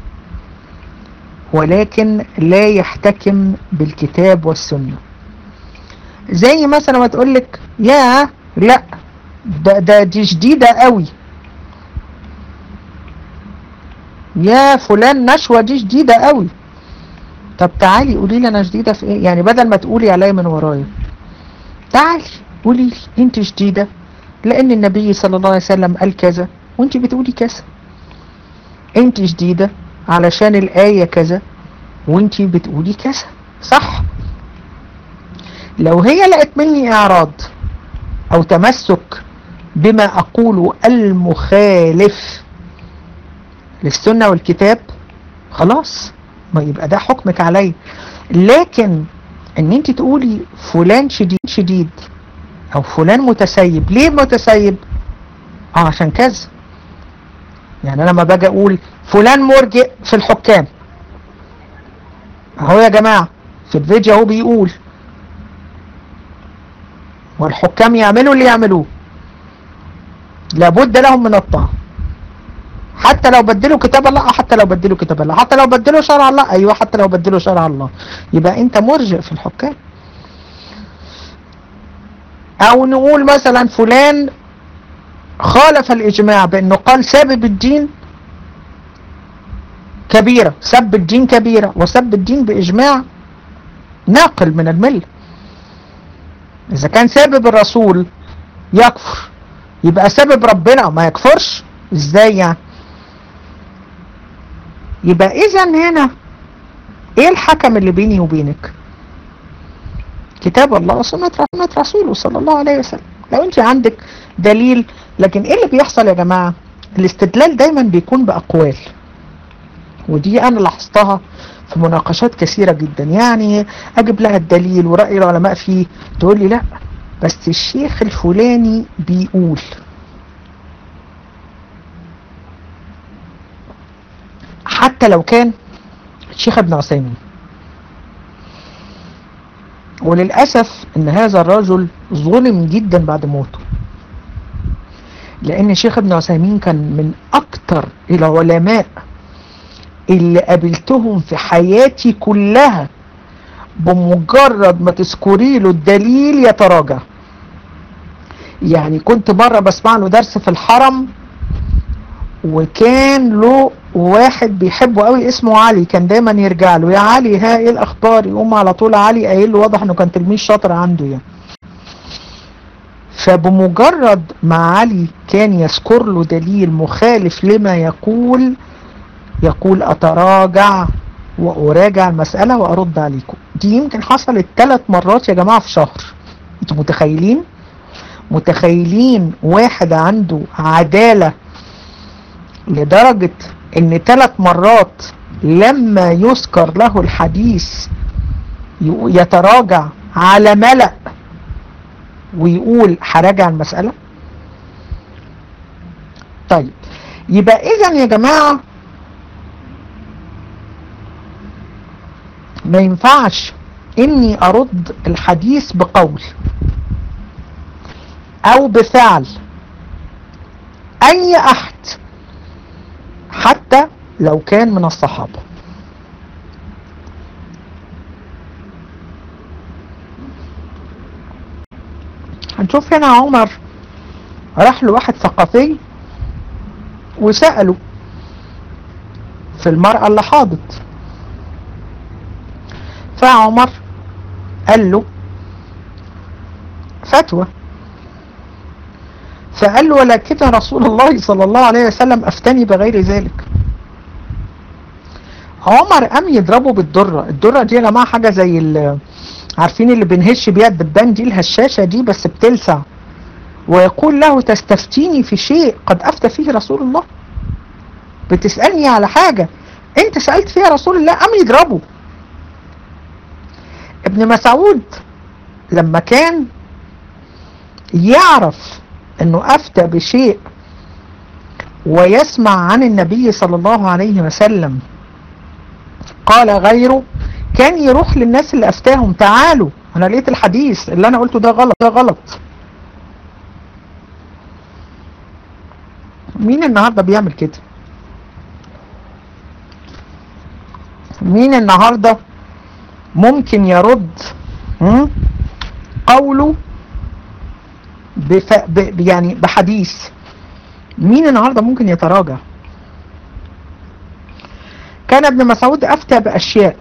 ولكن لا يحتكم بالكتاب والسنة زي مثلا ما تقولك يا لا ده, ده دي جديدة قوي يا فلان نشوة دي جديدة قوي طب تعالي قولي لي انا جديدة في ايه يعني بدل ما تقولي عليا من ورايا تعالي قولي لي انت جديدة لان النبي صلى الله عليه وسلم قال كذا وانت بتقولي كذا انت جديدة علشان الآية كذا وانت بتقولي كذا صح لو هي لقت مني اعراض او تمسك بما اقوله المخالف للسنة والكتاب خلاص ما يبقى ده حكمك علي لكن ان انت تقولي فلان شديد شديد او فلان متسيب ليه متسيب اه عشان كذا يعني انا لما باجي اقول فلان مرجئ في الحكام اهو يا جماعة في الفيديو اهو بيقول والحكام يعملوا اللي يعملوه لابد لهم من الطاعة حتى لو بدلوا كتاب الله أو حتى لو بدلوا كتاب الله حتى لو بدلوا شرع الله ايوه حتى لو بدلوا شرع الله يبقى انت مرجئ في الحكام او نقول مثلا فلان خالف الاجماع بانه قال سبب الدين كبيرة سب الدين كبيرة وسب الدين باجماع ناقل من الملة اذا كان سبب الرسول يكفر يبقى سبب ربنا ما يكفرش ازاي يعني يبقى اذا هنا ايه الحكم اللي بيني وبينك كتاب الله وسنة رسوله صلى الله عليه وسلم لو انت عندك دليل لكن ايه اللي بيحصل يا جماعة الاستدلال دايما بيكون باقوال ودي انا لاحظتها في مناقشات كثيرة جدا يعني اجيب لها الدليل ورأي العلماء فيه تقول لي لا بس الشيخ الفلاني بيقول حتى لو كان الشيخ ابن عثيمين وللأسف ان هذا الرجل ظلم جدا بعد موته لان الشيخ ابن عثيمين كان من اكتر العلماء اللي قابلتهم في حياتي كلها بمجرد ما تذكري له الدليل يتراجع يعني كنت مرة بسمع له درس في الحرم وكان له واحد بيحبه قوي اسمه علي كان دايما يرجع له يا علي ها ايه الاخبار يقوم على طول علي قايل له واضح انه كان تلميذ شاطر عنده يعني فبمجرد ما علي كان يذكر له دليل مخالف لما يقول يقول اتراجع وأراجع المسألة وأرد عليكم دي يمكن حصلت ثلاث مرات يا جماعة في شهر انتوا متخيلين متخيلين واحد عنده عدالة لدرجة ان ثلاث مرات لما يذكر له الحديث يتراجع على ملأ ويقول هراجع المسألة طيب يبقى اذا يا جماعة ما ينفعش اني ارد الحديث بقول او بفعل اي احد حتى لو كان من الصحابة هنشوف هنا عمر راح له واحد ثقافي وسأله في المرأة اللي حاضت فعمر قال له فتوى فقال له ولكن رسول الله صلى الله عليه وسلم أفتني بغير ذلك عمر قام يضربه بالدرة الدرة دي يا جماعة حاجة زي عارفين اللي بنهش بيها الدبان دي الهشاشة دي بس بتلسع ويقول له تستفتيني في شيء قد أفتى فيه رسول الله بتسألني على حاجة انت سألت فيها رسول الله قام يضربه ابن مسعود لما كان يعرف انه افتى بشيء ويسمع عن النبي صلى الله عليه وسلم قال غيره كان يروح للناس اللي افتاهم تعالوا انا لقيت الحديث اللي انا قلته ده غلط ده غلط مين النهاردة بيعمل كده مين النهاردة ممكن يرد قوله بف... ب... يعني بحديث مين النهاردة ممكن يتراجع كان ابن مسعود افتى باشياء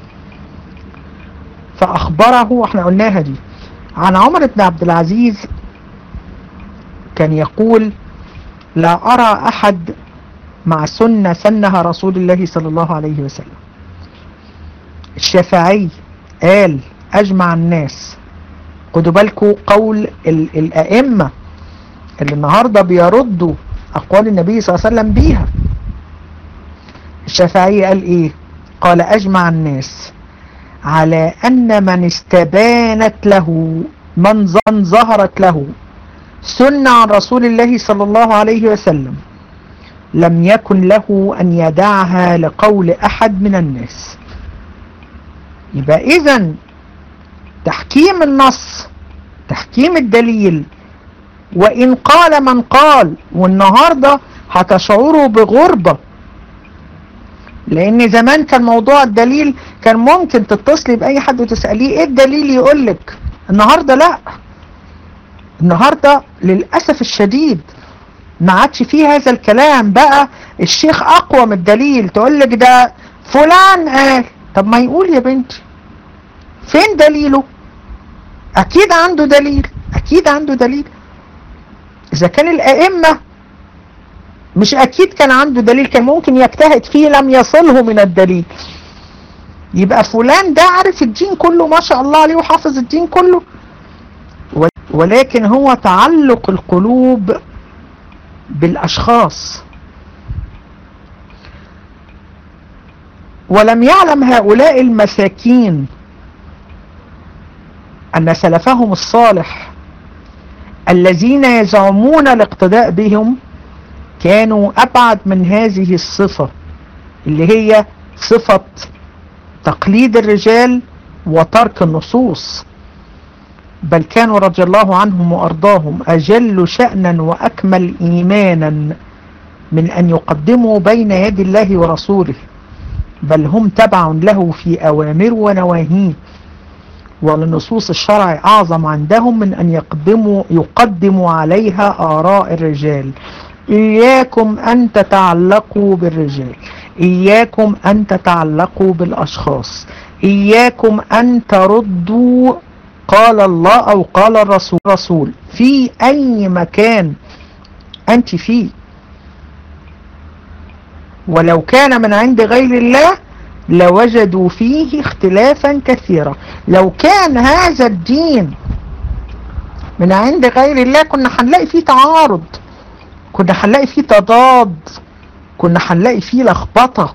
فاخبره واحنا قلناها دي عن عمر بن عبد العزيز كان يقول لا ارى احد مع سنة سنها رسول الله صلى الله عليه وسلم الشافعي قال اجمع الناس خدوا بالكم قول ال الائمة اللي النهاردة بيردوا اقوال النبي صلى الله عليه وسلم بيها الشافعي قال ايه قال اجمع الناس على ان من استبانت له من ظهرت له سنة عن رسول الله صلى الله عليه وسلم لم يكن له ان يدعها لقول احد من الناس يبقى اذا تحكيم النص تحكيم الدليل وان قال من قال والنهاردة هتشعروا بغربة لان زمان كان موضوع الدليل كان ممكن تتصلي باي حد وتسأليه ايه الدليل يقولك النهاردة لا النهاردة للأسف الشديد ما عادش فيه هذا الكلام بقى الشيخ اقوى من الدليل تقولك ده فلان قال طب ما يقول يا بنتي فين دليله اكيد عنده دليل اكيد عنده دليل اذا كان الائمة مش اكيد كان عنده دليل كان ممكن يجتهد فيه لم يصله من الدليل يبقى فلان ده عارف الدين كله ما شاء الله عليه وحافظ الدين كله ولكن هو تعلق القلوب بالاشخاص ولم يعلم هؤلاء المساكين أن سلفهم الصالح الذين يزعمون الاقتداء بهم كانوا أبعد من هذه الصفة اللي هي صفة تقليد الرجال وترك النصوص بل كانوا رضي الله عنهم وأرضاهم أجل شأنا وأكمل إيمانا من أن يقدموا بين يد الله ورسوله بل هم تبع له في أوامر ونواهيه ولنصوص الشرع أعظم عندهم من أن يقدموا, يقدموا عليها آراء الرجال إياكم أن تتعلقوا بالرجال إياكم أن تتعلقوا بالأشخاص إياكم أن تردوا قال الله أو قال الرسول رسول في أي مكان أنت فيه ولو كان من عند غير الله لوجدوا فيه اختلافا كثيرا لو كان هذا الدين من عند غير الله كنا هنلاقي فيه تعارض كنا هنلاقي فيه تضاد كنا هنلاقي فيه لخبطة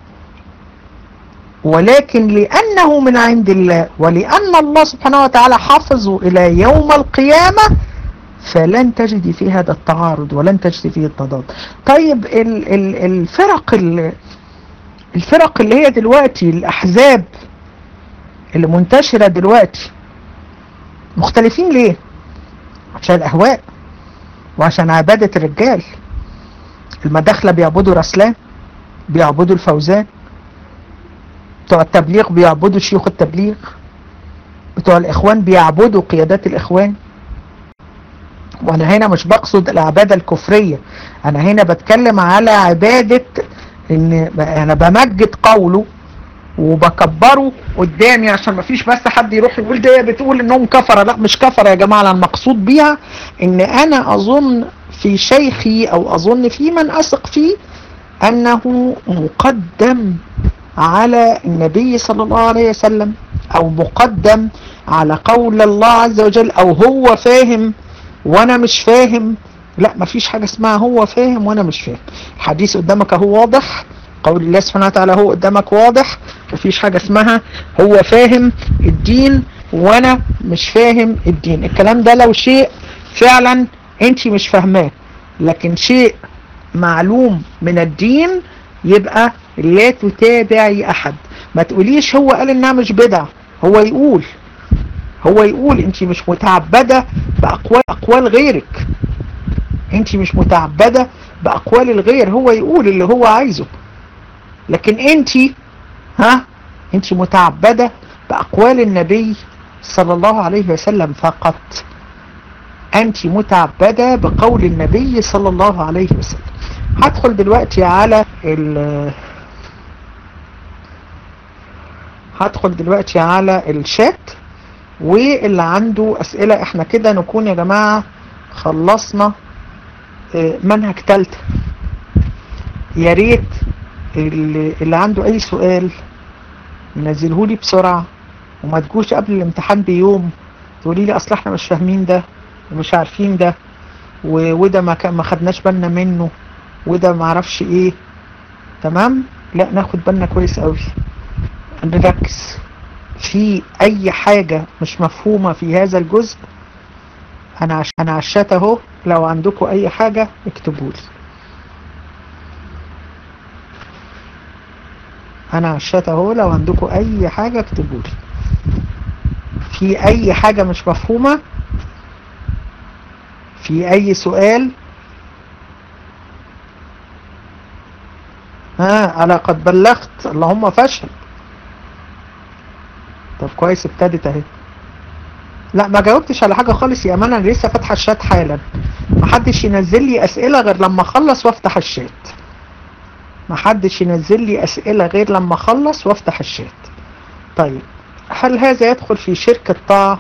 ولكن لأنه من عند الله ولأن الله سبحانه وتعالى حافظه إلى يوم القيامة فلن تجد فيه هذا التعارض ولن تجد فيه التضاد طيب ال ال الفرق الفرق اللي هي دلوقتي الأحزاب اللي منتشرة دلوقتي مختلفين ليه عشان الأهواء وعشان عبادة الرجال المداخلة بيعبدوا رسلان بيعبدوا الفوزان بتوع التبليغ بيعبدوا شيوخ التبليغ بتوع الإخوان بيعبدوا قيادات الإخوان وأنا هنا مش بقصد العبادة الكفرية أنا هنا بتكلم على عبادة إن أنا بمجد قوله وبكبره قدامي عشان مفيش بس حد يروح يقول ده بتقول انهم كفرة لا مش كفرة يا جماعة المقصود بيها ان انا اظن في شيخي او اظن في من اثق فيه انه مقدم على النبي صلى الله عليه وسلم او مقدم على قول الله عز وجل او هو فاهم وانا مش فاهم لا مفيش حاجة اسمها هو فاهم وانا مش فاهم الحديث قدامك اهو واضح قول الله سبحانه وتعالى هو قدامك واضح مفيش حاجة اسمها هو فاهم الدين وانا مش فاهم الدين الكلام ده لو شيء فعلا انت مش فاهماه لكن شيء معلوم من الدين يبقى لا تتابعي احد ما تقوليش هو قال انها مش بدع هو يقول هو يقول انت مش متعبدة باقوال اقوال غيرك انت مش متعبدة باقوال الغير هو يقول اللي هو عايزه لكن انت ها انت متعبدة باقوال النبي صلى الله عليه وسلم فقط انت متعبدة بقول النبي صلى الله عليه وسلم هدخل دلوقتي على ال هدخل دلوقتي على الشات واللي عنده اسئلة احنا كده نكون يا جماعة خلصنا منهج تالتة يا ريت اللي, اللي عنده اي سؤال ينزله لي بسرعة وما تجوش قبل الامتحان بيوم تقولي لي اصل احنا مش فاهمين ده ومش عارفين ده وده ما كان ما خدناش بالنا منه وده ما اعرفش ايه تمام لا ناخد بالنا كويس قوي نركز في اي حاجة مش مفهومة في هذا الجزء انا عش... انا عشات اهو لو عندكم اي حاجة اكتبوا لي انا عشات اهو لو عندكم اي حاجة اكتبوا لي في اي حاجة مش مفهومة في اي سؤال ها انا قد بلغت اللهم فشل طب كويس ابتدت اهي لا ما جاوبتش على حاجة خالص يا امان انا لسه فاتحه الشات حالا محدش ينزل لي اسئلة غير لما اخلص وافتح الشات محدش ينزل لي اسئلة غير لما اخلص وافتح الشات طيب هل هذا يدخل في شرك الطاعة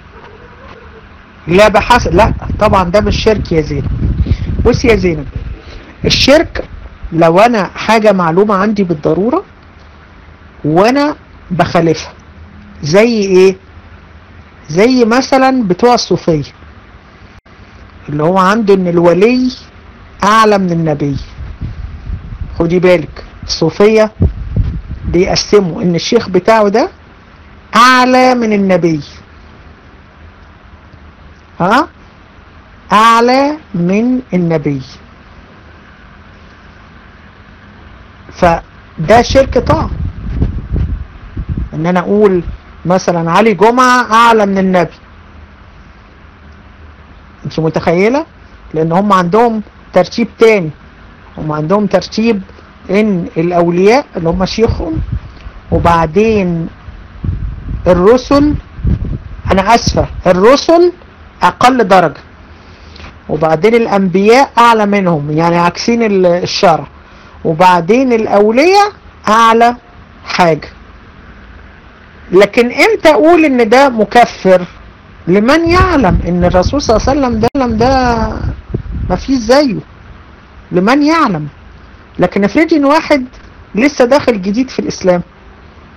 لا بحسب لا طبعا ده مش شرك يا زينب بص يا زينب الشرك لو انا حاجة معلومة عندي بالضرورة وانا بخالفها زي ايه زي مثلا بتوع الصوفية اللي هو عنده ان الولي اعلى من النبي خدي بالك الصوفية بيقسموا ان الشيخ بتاعه ده اعلى من النبي ها اعلى من النبي فده شرك طاعة ان انا اقول مثلا علي جمعة اعلى من النبي انت متخيلة لان هم عندهم ترتيب تاني هم عندهم ترتيب ان الاولياء اللي هم شيخهم وبعدين الرسل انا اسفة الرسل اقل درجة وبعدين الانبياء اعلى منهم يعني عكسين الشرع وبعدين الاولياء اعلى حاجة لكن امتى اقول ان ده مكفر لمن يعلم ان الرسول صلى الله عليه وسلم ده ده ما فيش زيه لمن يعلم لكن افرضي ان واحد لسه داخل جديد في الاسلام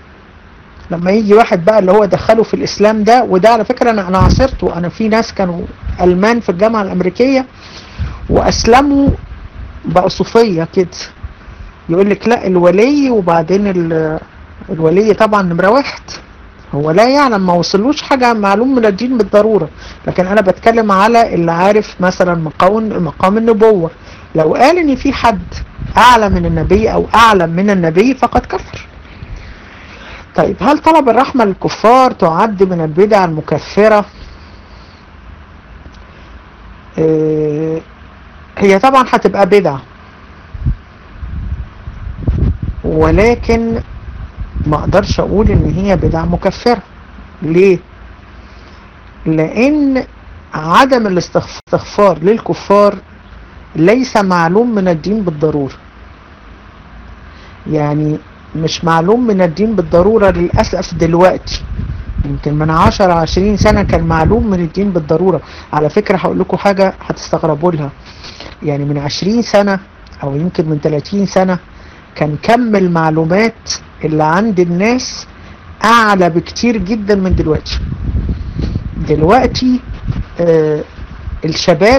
لما يجي واحد بقى اللي هو دخله في الاسلام ده وده على فكرة انا انا عاصرته انا في ناس كانوا المان في الجامعة الامريكية واسلموا بقى صوفية كده يقول لك لا الولي وبعدين الولي طبعا نمرة واحد هو لا يعلم ما وصلوش حاجة معلوم من الدين بالضرورة لكن انا بتكلم على اللي عارف مثلا مقام, مقام النبوة لو قال ان في حد اعلى من النبي او اعلم من النبي فقد كفر طيب هل طلب الرحمة للكفار تعد من البدع المكفرة اه هي طبعا هتبقى بدعة ولكن ما اقدرش اقول ان هي بدعة مكفرة ليه لان عدم الاستغفار للكفار ليس معلوم من الدين بالضرورة يعني مش معلوم من الدين بالضرورة للأسف دلوقتي يمكن من عشر عشرين سنة كان معلوم من الدين بالضرورة على فكرة هقول لكم حاجة هتستغربوا لها يعني من عشرين سنة او يمكن من تلاتين سنة كان كم المعلومات اللي عند الناس اعلى بكتير جدا من دلوقتي دلوقتي آه الشباب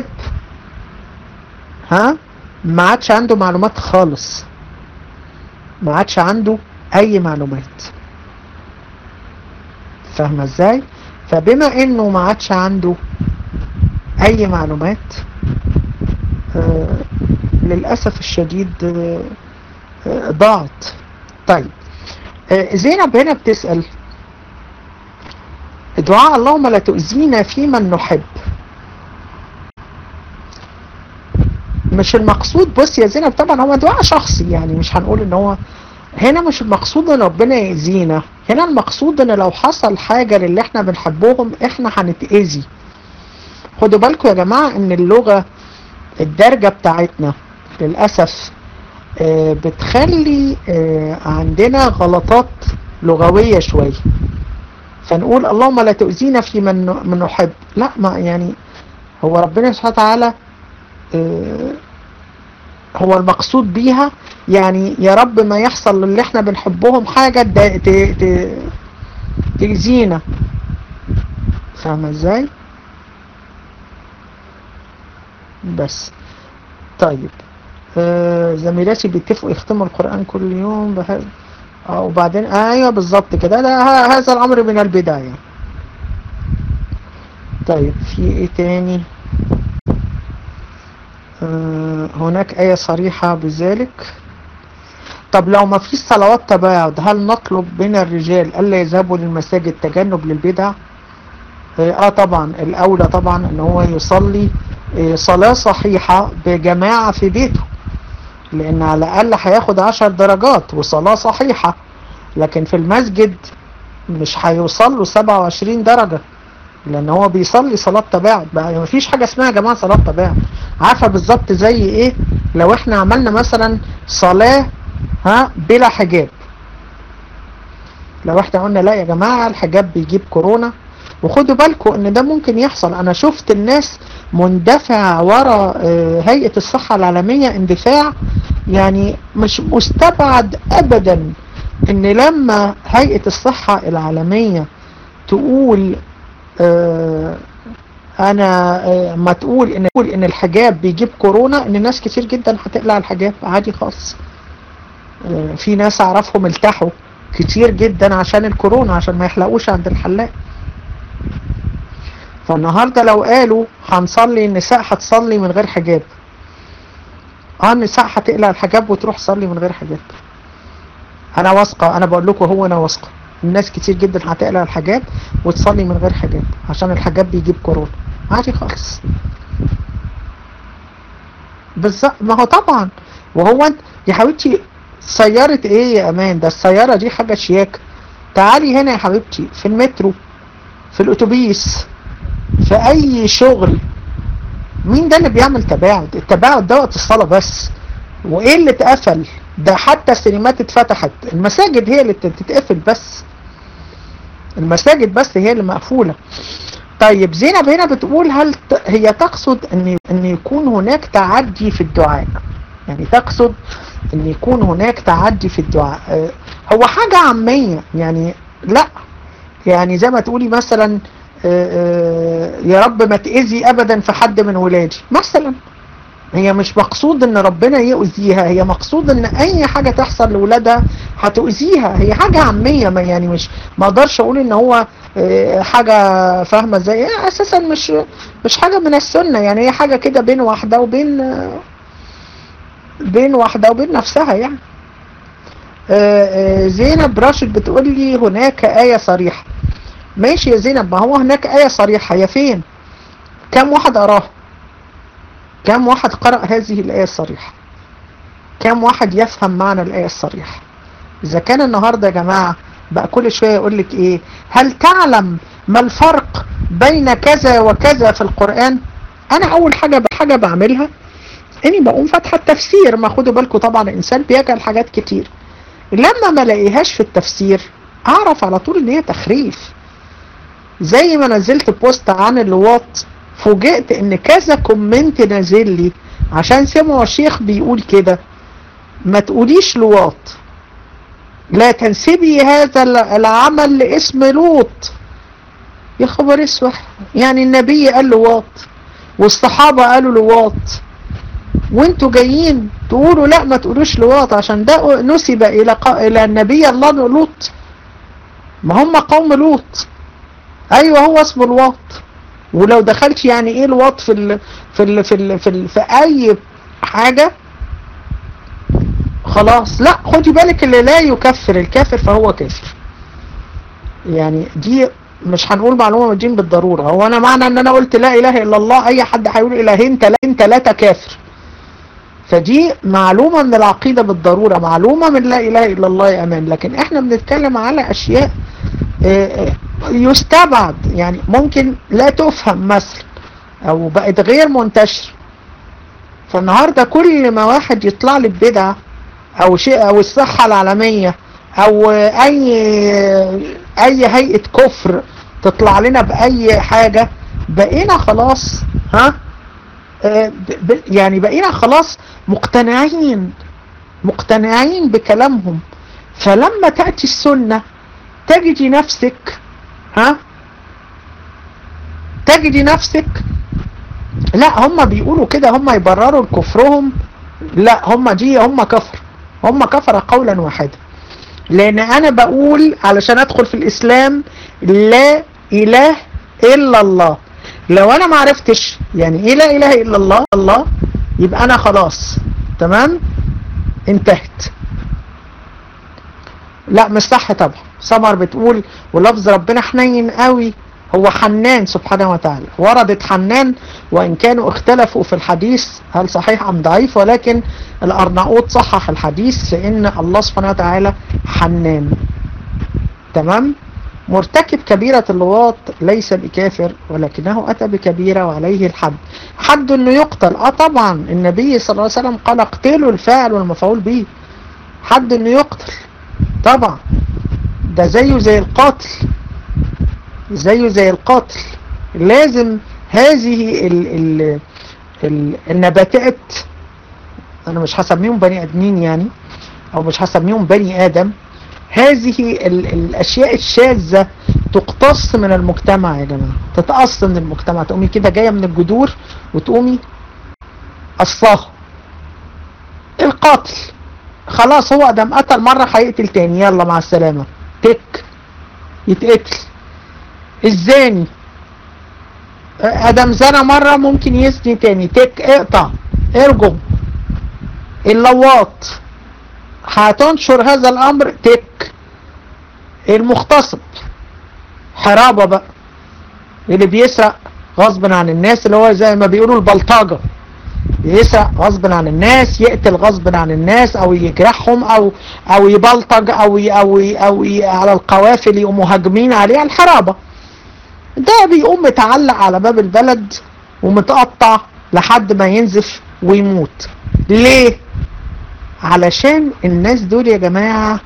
ها ما عادش عنده معلومات خالص ما عادش عنده اي معلومات فاهمة ازاي فبما انه ما عادش عنده اي معلومات آه للأسف الشديد آه آه ضاعت طيب زينب هنا بتسأل دعاء اللهم لا تؤذينا في من نحب مش المقصود بص يا زينب طبعا هو دعاء شخصي يعني مش هنقول ان هو هنا مش المقصود ان ربنا يأذينا هنا المقصود ان لو حصل حاجة للي احنا بنحبهم احنا هنتأذي خدوا بالكم يا جماعة ان اللغة الدرجة بتاعتنا للأسف اه بتخلي اه عندنا غلطات لغوية شوية فنقول اللهم لا تؤذينا في من من نحب لا ما يعني هو ربنا سبحانه وتعالى اه هو المقصود بيها يعني يا رب ما يحصل للي احنا بنحبهم حاجة تأذينا فاهمة ازاي بس طيب آه زميلاتي بيتفقوا يختموا القرآن كل يوم بهذا اه وبعدين آه ايوه بالظبط كده ده هذا الامر من البداية طيب في ايه تاني آه هناك آية صريحة بذلك طب لو ما فيش صلوات تباعد هل نطلب من الرجال ألا يذهبوا للمساجد تجنب للبدع اه طبعا الاولى طبعا ان هو يصلي صلاة صحيحة بجماعة في بيته لان على الاقل هياخد عشر درجات وصلاة صحيحة لكن في المسجد مش هيوصل له 27 درجة لان هو بيصلي صلاة تباعد بقى يعني مفيش حاجة اسمها يا جماعة صلاة تباعد عارفة بالظبط زي ايه لو احنا عملنا مثلا صلاة ها بلا حجاب لو احنا قلنا لا يا جماعة الحجاب بيجيب كورونا وخدوا بالكم ان ده ممكن يحصل انا شفت الناس مندفع ورا هيئة الصحة العالمية اندفاع يعني مش مستبعد ابدا ان لما هيئة الصحة العالمية تقول اه انا اه ما تقول ان تقول ان الحجاب بيجيب كورونا ان ناس كتير جدا هتقلع الحجاب عادي خالص اه في ناس اعرفهم التحوا كتير جدا عشان الكورونا عشان ما يحلقوش عند الحلاق فالنهاردة لو قالوا هنصلي النساء هتصلي من غير حجاب اه النساء هتقلع الحجاب وتروح تصلي من غير حجاب انا واثقة انا بقول لكم هو انا واثقة الناس كتير جدا هتقلع الحجاب وتصلي من غير حجاب عشان الحجاب بيجيب كورونا عادي خالص بالظبط ما هو طبعا وهو يا حبيبتي سيارة ايه يا امان ده السيارة دي حاجة شياكة تعالي هنا يا حبيبتي في المترو في الاتوبيس في اي شغل مين ده اللي بيعمل تباعد التباعد ده وقت الصلاة بس وايه اللي اتقفل ده حتى السينمات اتفتحت المساجد هي اللي تتقفل بس المساجد بس هي اللي مقفولة طيب زينب هنا بتقول هل هي تقصد ان ان يكون هناك تعدي في الدعاء يعني تقصد ان يكون هناك تعدي في الدعاء هو حاجة عامية يعني لا يعني زي ما تقولي مثلا آه، آه، يا رب ما تأذي ابدا في حد من ولادي مثلا هي مش مقصود ان ربنا يؤذيها هي مقصود ان اي حاجة تحصل لولادها هتؤذيها هي حاجة عامية ما يعني مش ما اقدرش اقول ان هو آه، حاجة فاهمة ازاي هي اساسا مش مش حاجة من السنة يعني هي حاجة كده بين واحدة وبين آه، بين واحدة وبين نفسها يعني آه، آه، زينب راشد بتقول لي هناك آية صريحة ماشي يا زينب ما هو هناك آية صريحة هي فين كم واحد قراها كم واحد قرأ هذه الآية الصريحة كم واحد يفهم معنى الآية الصريحة إذا كان النهاردة يا جماعة بقى كل شوية يقول لك إيه هل تعلم ما الفرق بين كذا وكذا في القرآن أنا أول حاجة حاجة بعملها إني بقوم فاتحة التفسير ما خدوا بالكم طبعا الإنسان بيجعل حاجات كتير لما ما لاقيهاش في التفسير أعرف على طول إن هي تخريف زي ما نزلت بوست عن اللواط فوجئت ان كذا كومنت نازل لي عشان سمعوا الشيخ بيقول كده ما تقوليش لواط لا تنسبي هذا العمل لاسم لوط يا خبر اسود يعني النبي قال لواط والصحابة قالوا لواط وانتوا جايين تقولوا لا ما تقولوش لواط عشان ده نسب الى قا... الى النبي الله لوط ما هم قوم لوط ايوه هو اسمه لواط ولو دخلت يعني ايه الوط في ال في ال في ال في, ال في اي حاجة خلاص لا خدي بالك اللي لا يكفر الكافر فهو كافر يعني دي مش هنقول معلومة من الدين بالضرورة هو انا معنى ان انا قلت لا اله الا الله اي حد هيقول الهين تلاتين تلاتة كافر فدي معلومة من العقيدة بالضرورة معلومة من لا اله الا الله يا امان لكن احنا بنتكلم على اشياء يستبعد يعني ممكن لا تفهم مثلا او بقت غير منتشر فالنهاردة كل ما واحد يطلع لي ببدعة او شيء او الصحة العالمية او اي اي هيئة كفر تطلع لنا باي حاجة بقينا خلاص ها يعني بقينا خلاص مقتنعين مقتنعين بكلامهم فلما تأتي السنة تجدي نفسك ها تجدي نفسك لا هم بيقولوا كده هم يبرروا لكفرهم لا هم دي هم كفر هم كفر قولا واحدا لان انا بقول علشان ادخل في الاسلام لا اله الا الله لو انا ما عرفتش يعني ايه لا اله الا الله الله يبقى انا خلاص تمام انتهت لا مش صح طبعا سمر بتقول ولفظ ربنا حنين قوي هو حنان سبحانه وتعالى وردت حنان وإن كانوا اختلفوا في الحديث هل صحيح أم ضعيف ولكن الأرناؤوط صحح الحديث فإن الله سبحانه وتعالى حنان تمام مرتكب كبيرة اللواط ليس بكافر ولكنه أتى بكبيرة وعليه الحد حد أنه يقتل آه طبعا النبي صلى الله عليه وسلم قال اقتلوا الفاعل والمفعول به حد أنه يقتل طبعا ده زيه زي القاتل زيه زي القاتل لازم هذه ال ال ال النباتات انا مش هسميهم بني ادمين يعني او مش هسميهم بني ادم هذه ال الاشياء الشاذة تقتص من المجتمع يا جماعة تتقص من المجتمع تقومي كده جاية من الجذور وتقومي قصاها القاتل خلاص هو ادم قتل مرة هيقتل تاني يلا مع السلامة تك يتقتل الزاني ادم زنى مرة ممكن يزني تاني تك اقطع ارجم اللواط هتنشر هذا الامر تك المغتصب حرابة بقى اللي بيسرق غصب عن الناس اللي هو زي ما بيقولوا البلطجة يسرق غصب عن الناس يقتل غصب عن الناس او يجرحهم او او يبلطج او ي او ي او ي على القوافل يقوموا هاجمين عليه الحرابة ده بيقوم متعلق على باب البلد ومتقطع لحد ما ينزف ويموت ليه علشان الناس دول يا جماعة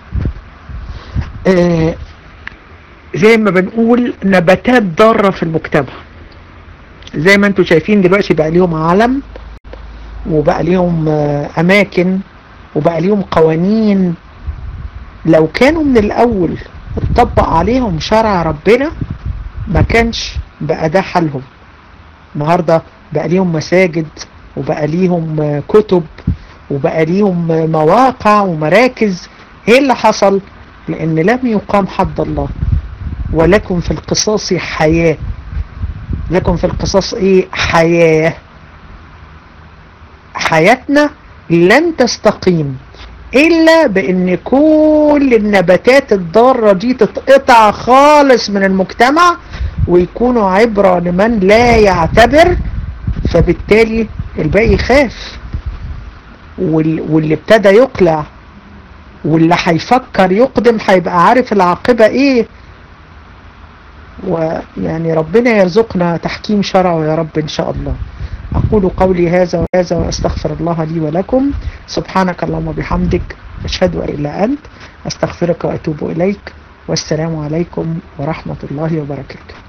آه زي ما بنقول نباتات ضارة في المجتمع زي ما انتوا شايفين دلوقتي بقى ليهم علم وبقى ليهم اماكن وبقى ليهم قوانين لو كانوا من الاول اتطبق عليهم شرع ربنا ما كانش بقى ده حالهم النهاردة بقى ليهم مساجد وبقى ليهم كتب وبقى ليهم مواقع ومراكز ايه اللي حصل لان لم يقام حد الله ولكم في القصاص حياة لكم في القصاص ايه حياة حياتنا لن تستقيم الا بان كل النباتات الضارة دي تتقطع خالص من المجتمع ويكونوا عبرة لمن لا يعتبر فبالتالي الباقي يخاف واللي ابتدى يقلع واللي هيفكر يقدم هيبقى عارف العاقبة ايه ويعني ربنا يرزقنا تحكيم شرعه يا رب ان شاء الله أقول قولي هذا وهذا وأستغفر الله لي ولكم سبحانك اللهم وبحمدك أشهد أن إلا أنت أستغفرك وأتوب إليك والسلام عليكم ورحمة الله وبركاته